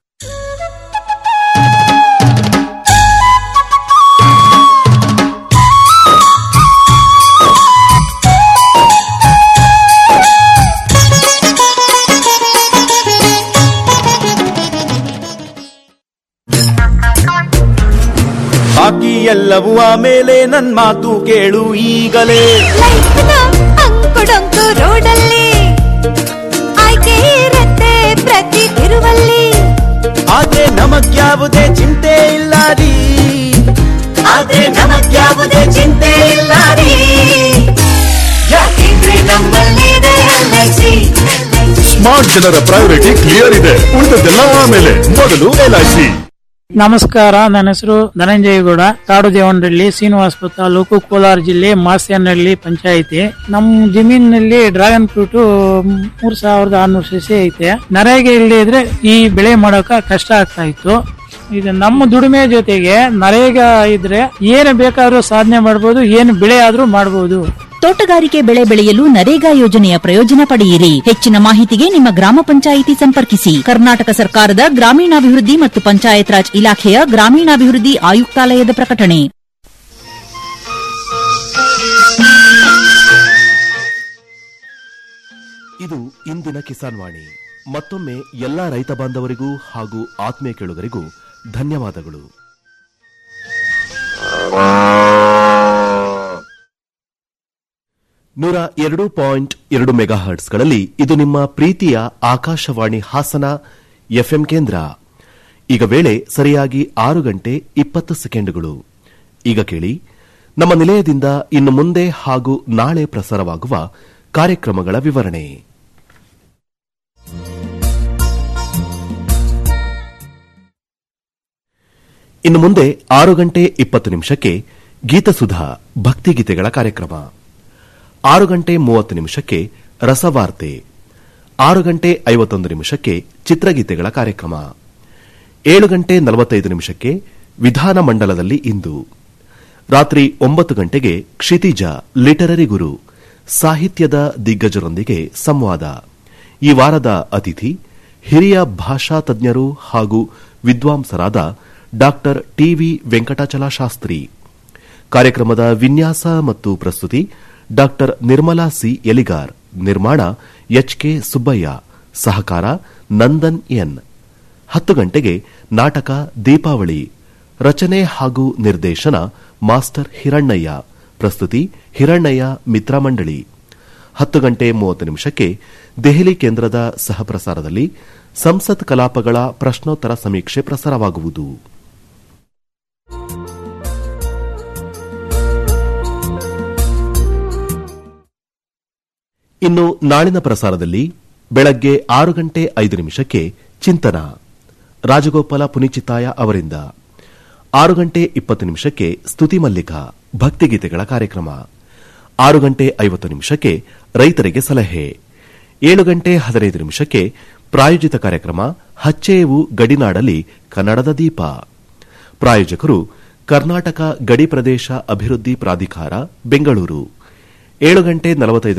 ಬಾಕಿ ಎಲ್ಲವೂ ಆಮೇಲೆ ನನ್ ಮಾತು ಕೇಳು ಈಗಲೇ ಅಂಕುಡೊಂಕು ರೋಡಲ್ಲಿ ಆಯ್ಕೆ ಇರತ್ತೆ ಪ್ರತಿ ತಿರುವಲ್ಲಿ ಆದ್ರೆ ನಮಗ್ಯಾವುದೇ ಚಿಂತೆ ಇಲ್ಲ ರೀ ಆದ್ರೆ ನಮಗ್ಯಾವುದೇ ಚಿಂತೆ ಇಲ್ಲ ರೀ ಯಾಕೆಂದ್ರೆ ನಮ್ಮಲ್ಲಿದೆ ಅಲ್ಲ ಸ್ಮಾರ್ಟ್ ಜನರ ಪ್ರಯಾರಿಟಿ ಕ್ಲಿಯರ್ ಇದೆ ಉಳಿದದ್ದೆಲ್ಲ ಆಮೇಲೆ ಮೊದಲು ಎಲ್ಐಸಿ ನಮಸ್ಕಾರ ನನ್ನ ಹೆಸರು ಧನಂಜಯಗೌಡ ಕಾಡು ದೇವನಹಳ್ಳಿ ಶ್ರೀನಿವಾಸಪುರ ತಾಲೂಕು ಕೋಲಾರ ಜಿಲ್ಲೆ ಮಾಸ್ಯನಹಳ್ಳಿ ಪಂಚಾಯಿತಿ ನಮ್ಮ ಜಮೀನಿನಲ್ಲಿ ಡ್ರ್ಯಾಗನ್ ಫ್ರೂಟ್ ಮೂರ್ ಸಾವಿರದ ಆರ್ನೂರು ಸಸಿ ಐತೆ ನರೇಗೆ ಇಲ್ಲದೆ ಇದ್ರೆ ಈ ಬೆಳೆ ಮಾಡೋಕ ಕಷ್ಟ ಆಗ್ತಾ ಇತ್ತು ಇದು ನಮ್ಮ ದುಡಿಮೆ ಜೊತೆಗೆ ನರೇಗ ಇದ್ರೆ ಏನು ಬೇಕಾದ್ರೂ ಸಾಧನೆ ಮಾಡ್ಬೋದು ಏನು ಬೆಳೆ ಆದ್ರೂ ಮಾಡ್ಬೋದು ತೋಟಗಾರಿಕೆ ಬೆಳೆ ಬೆಳೆಯಲು ನರೇಗಾ ಯೋಜನೆಯ ಪ್ರಯೋಜನ ಪಡೆಯಿರಿ ಹೆಚ್ಚಿನ ಮಾಹಿತಿಗೆ ನಿಮ್ಮ ಗ್ರಾಮ ಪಂಚಾಯಿತಿ ಸಂಪರ್ಕಿಸಿ ಕರ್ನಾಟಕ ಸರ್ಕಾರದ ಗ್ರಾಮೀಣಾಭಿವೃದ್ಧಿ ಮತ್ತು ಪಂಚಾಯತ್ ರಾಜ್ ಇಲಾಖೆಯ ಗ್ರಾಮೀಣಾಭಿವೃದ್ಧಿ ಆಯುಕ್ತಾಲಯದ ಪ್ರಕಟಣೆ ಇದು ಇಂದಿನ ಕಿಸಾನ್ ವಾಣಿ ಮತ್ತೊಮ್ಮೆ ಎಲ್ಲಾ ರೈತ ಬಾಂಧವರಿಗೂ ಹಾಗೂ ಆತ್ಮೀಯ ಕೇಳುಗರಿಗೂ ಧನ್ಯವಾದಗಳು ನೂರ ಎರಡು ಪಾಯಿಂಟ್ ಎರಡು ಮೆಗಾ ಹರ್ಟ್ಸ್ಗಳಲ್ಲಿ ಇದು ನಿಮ್ಮ ಪ್ರೀತಿಯ ಆಕಾಶವಾಣಿ ಹಾಸನ ಎಫ್ಎಂ ಕೇಂದ್ರ ಈಗ ವೇಳೆ ಸರಿಯಾಗಿ ಆರು ಗಂಟೆ ಇಪ್ಪತ್ತು ಸೆಕೆಂಡುಗಳು ಈಗ ಕೇಳಿ ನಮ್ಮ ನಿಲಯದಿಂದ ಇನ್ನು ಮುಂದೆ ಹಾಗೂ ನಾಳೆ ಪ್ರಸಾರವಾಗುವ ಕಾರ್ಯಕ್ರಮಗಳ ವಿವರಣೆ ಇನ್ನು ಮುಂದೆ ಆರು ಗಂಟೆ ಇಪ್ಪತ್ತು ನಿಮಿಷಕ್ಕೆ ಗೀತಸುಧಾ ಭಕ್ತಿಗೀತೆಗಳ ಕಾರ್ಯಕ್ರಮ ಆರು ಗಂಟೆ ಮೂವತ್ತು ನಿಮಿಷಕ್ಕೆ ರಸವಾರ್ತೆ ಆರು ಗಂಟೆ ಐವತ್ತೊಂದು ನಿಮಿಷಕ್ಕೆ ಚಿತ್ರಗೀತೆಗಳ ಕಾರ್ಯಕ್ರಮ ಏಳು ಗಂಟೆ ನಲವತ್ತೈದು ನಿಮಿಷಕ್ಕೆ ವಿಧಾನ ಮಂಡಲದಲ್ಲಿ ಇಂದು ರಾತ್ರಿ ಒಂಬತ್ತು ಗಂಟೆಗೆ ಕ್ಷಿತಿಜ ಲಿಟರರಿ ಗುರು ಸಾಹಿತ್ಯದ ದಿಗ್ಗಜರೊಂದಿಗೆ ಸಂವಾದ ಈ ವಾರದ ಅತಿಥಿ ಹಿರಿಯ ಭಾಷಾ ತಜ್ಞರು ಹಾಗೂ ವಿದ್ವಾಂಸರಾದ ಡಾಕ್ಟರ್ ಟಿವಿ ವೆಂಕಟಾಚಲಶಾಸ್ತ್ರಿ ಕಾರ್ಯಕ್ರಮದ ವಿನ್ಯಾಸ ಮತ್ತು ಪ್ರಸ್ತುತಿ ಡಾಕ್ಟರ್ ನಿರ್ಮಲಾ ಸಿ ಎಲಿಗಾರ್ ನಿರ್ಮಾಣ ಎಚ್ಕೆ ಸುಬ್ಬಯ್ಯ ಸಹಕಾರ ನಂದನ್ ಎನ್ ಹತ್ತು ಗಂಟೆಗೆ ನಾಟಕ ದೀಪಾವಳಿ ರಚನೆ ಹಾಗೂ ನಿರ್ದೇಶನ ಮಾಸ್ಟರ್ ಹಿರಣ್ಣಯ್ಯ ಪ್ರಸ್ತುತಿ ಹಿರಣ್ಣಯ್ಯ ಮಿತ್ರ ಮಂಡಳಿ ಹತ್ತು ಗಂಟೆ ಮೂವತ್ತು ನಿಮಿಷಕ್ಕೆ ದೆಹಲಿ ಕೇಂದ್ರದ ಸಹಪ್ರಸಾರದಲ್ಲಿ ಸಂಸತ್ ಕಲಾಪಗಳ ಪ್ರಶ್ನೋತ್ತರ ಸಮೀಕ್ಷೆ ಪ್ರಸಾರವಾಗುವುದು ಇನ್ನು ನಾಳಿನ ಪ್ರಸಾರದಲ್ಲಿ ಬೆಳಗ್ಗೆ ಆರು ಗಂಟೆ ಐದು ನಿಮಿಷಕ್ಕೆ ಚಿಂತನ ರಾಜಗೋಪಾಲ ಪುನಿಚಿತಾಯ ಅವರಿಂದ ಆರು ಗಂಟೆ ಇಪ್ಪತ್ತು ನಿಮಿಷಕ್ಕೆ ಸ್ತುತಿ ಮಲ್ಲಿಕ ಭಕ್ತಿಗೀತೆಗಳ ಕಾರ್ಯಕ್ರಮ ಆರು ಗಂಟೆ ಐವತ್ತು ನಿಮಿಷಕ್ಕೆ ರೈತರಿಗೆ ಸಲಹೆ ಏಳು ಗಂಟೆ ಹದಿನೈದು ನಿಮಿಷಕ್ಕೆ ಪ್ರಾಯೋಜಿತ ಕಾರ್ಯಕ್ರಮ ಹಚ್ಚೇವು ಗಡಿನಾಡಲಿ ಕನ್ನಡದ ದೀಪ ಪ್ರಾಯೋಜಕರು ಕರ್ನಾಟಕ ಗಡಿ ಪ್ರದೇಶ ಅಭಿವೃದ್ಧಿ ಪ್ರಾಧಿಕಾರ ಬೆಂಗಳೂರು ಏಳು ಗಂಟೆ ನಲವತ್ತೈದು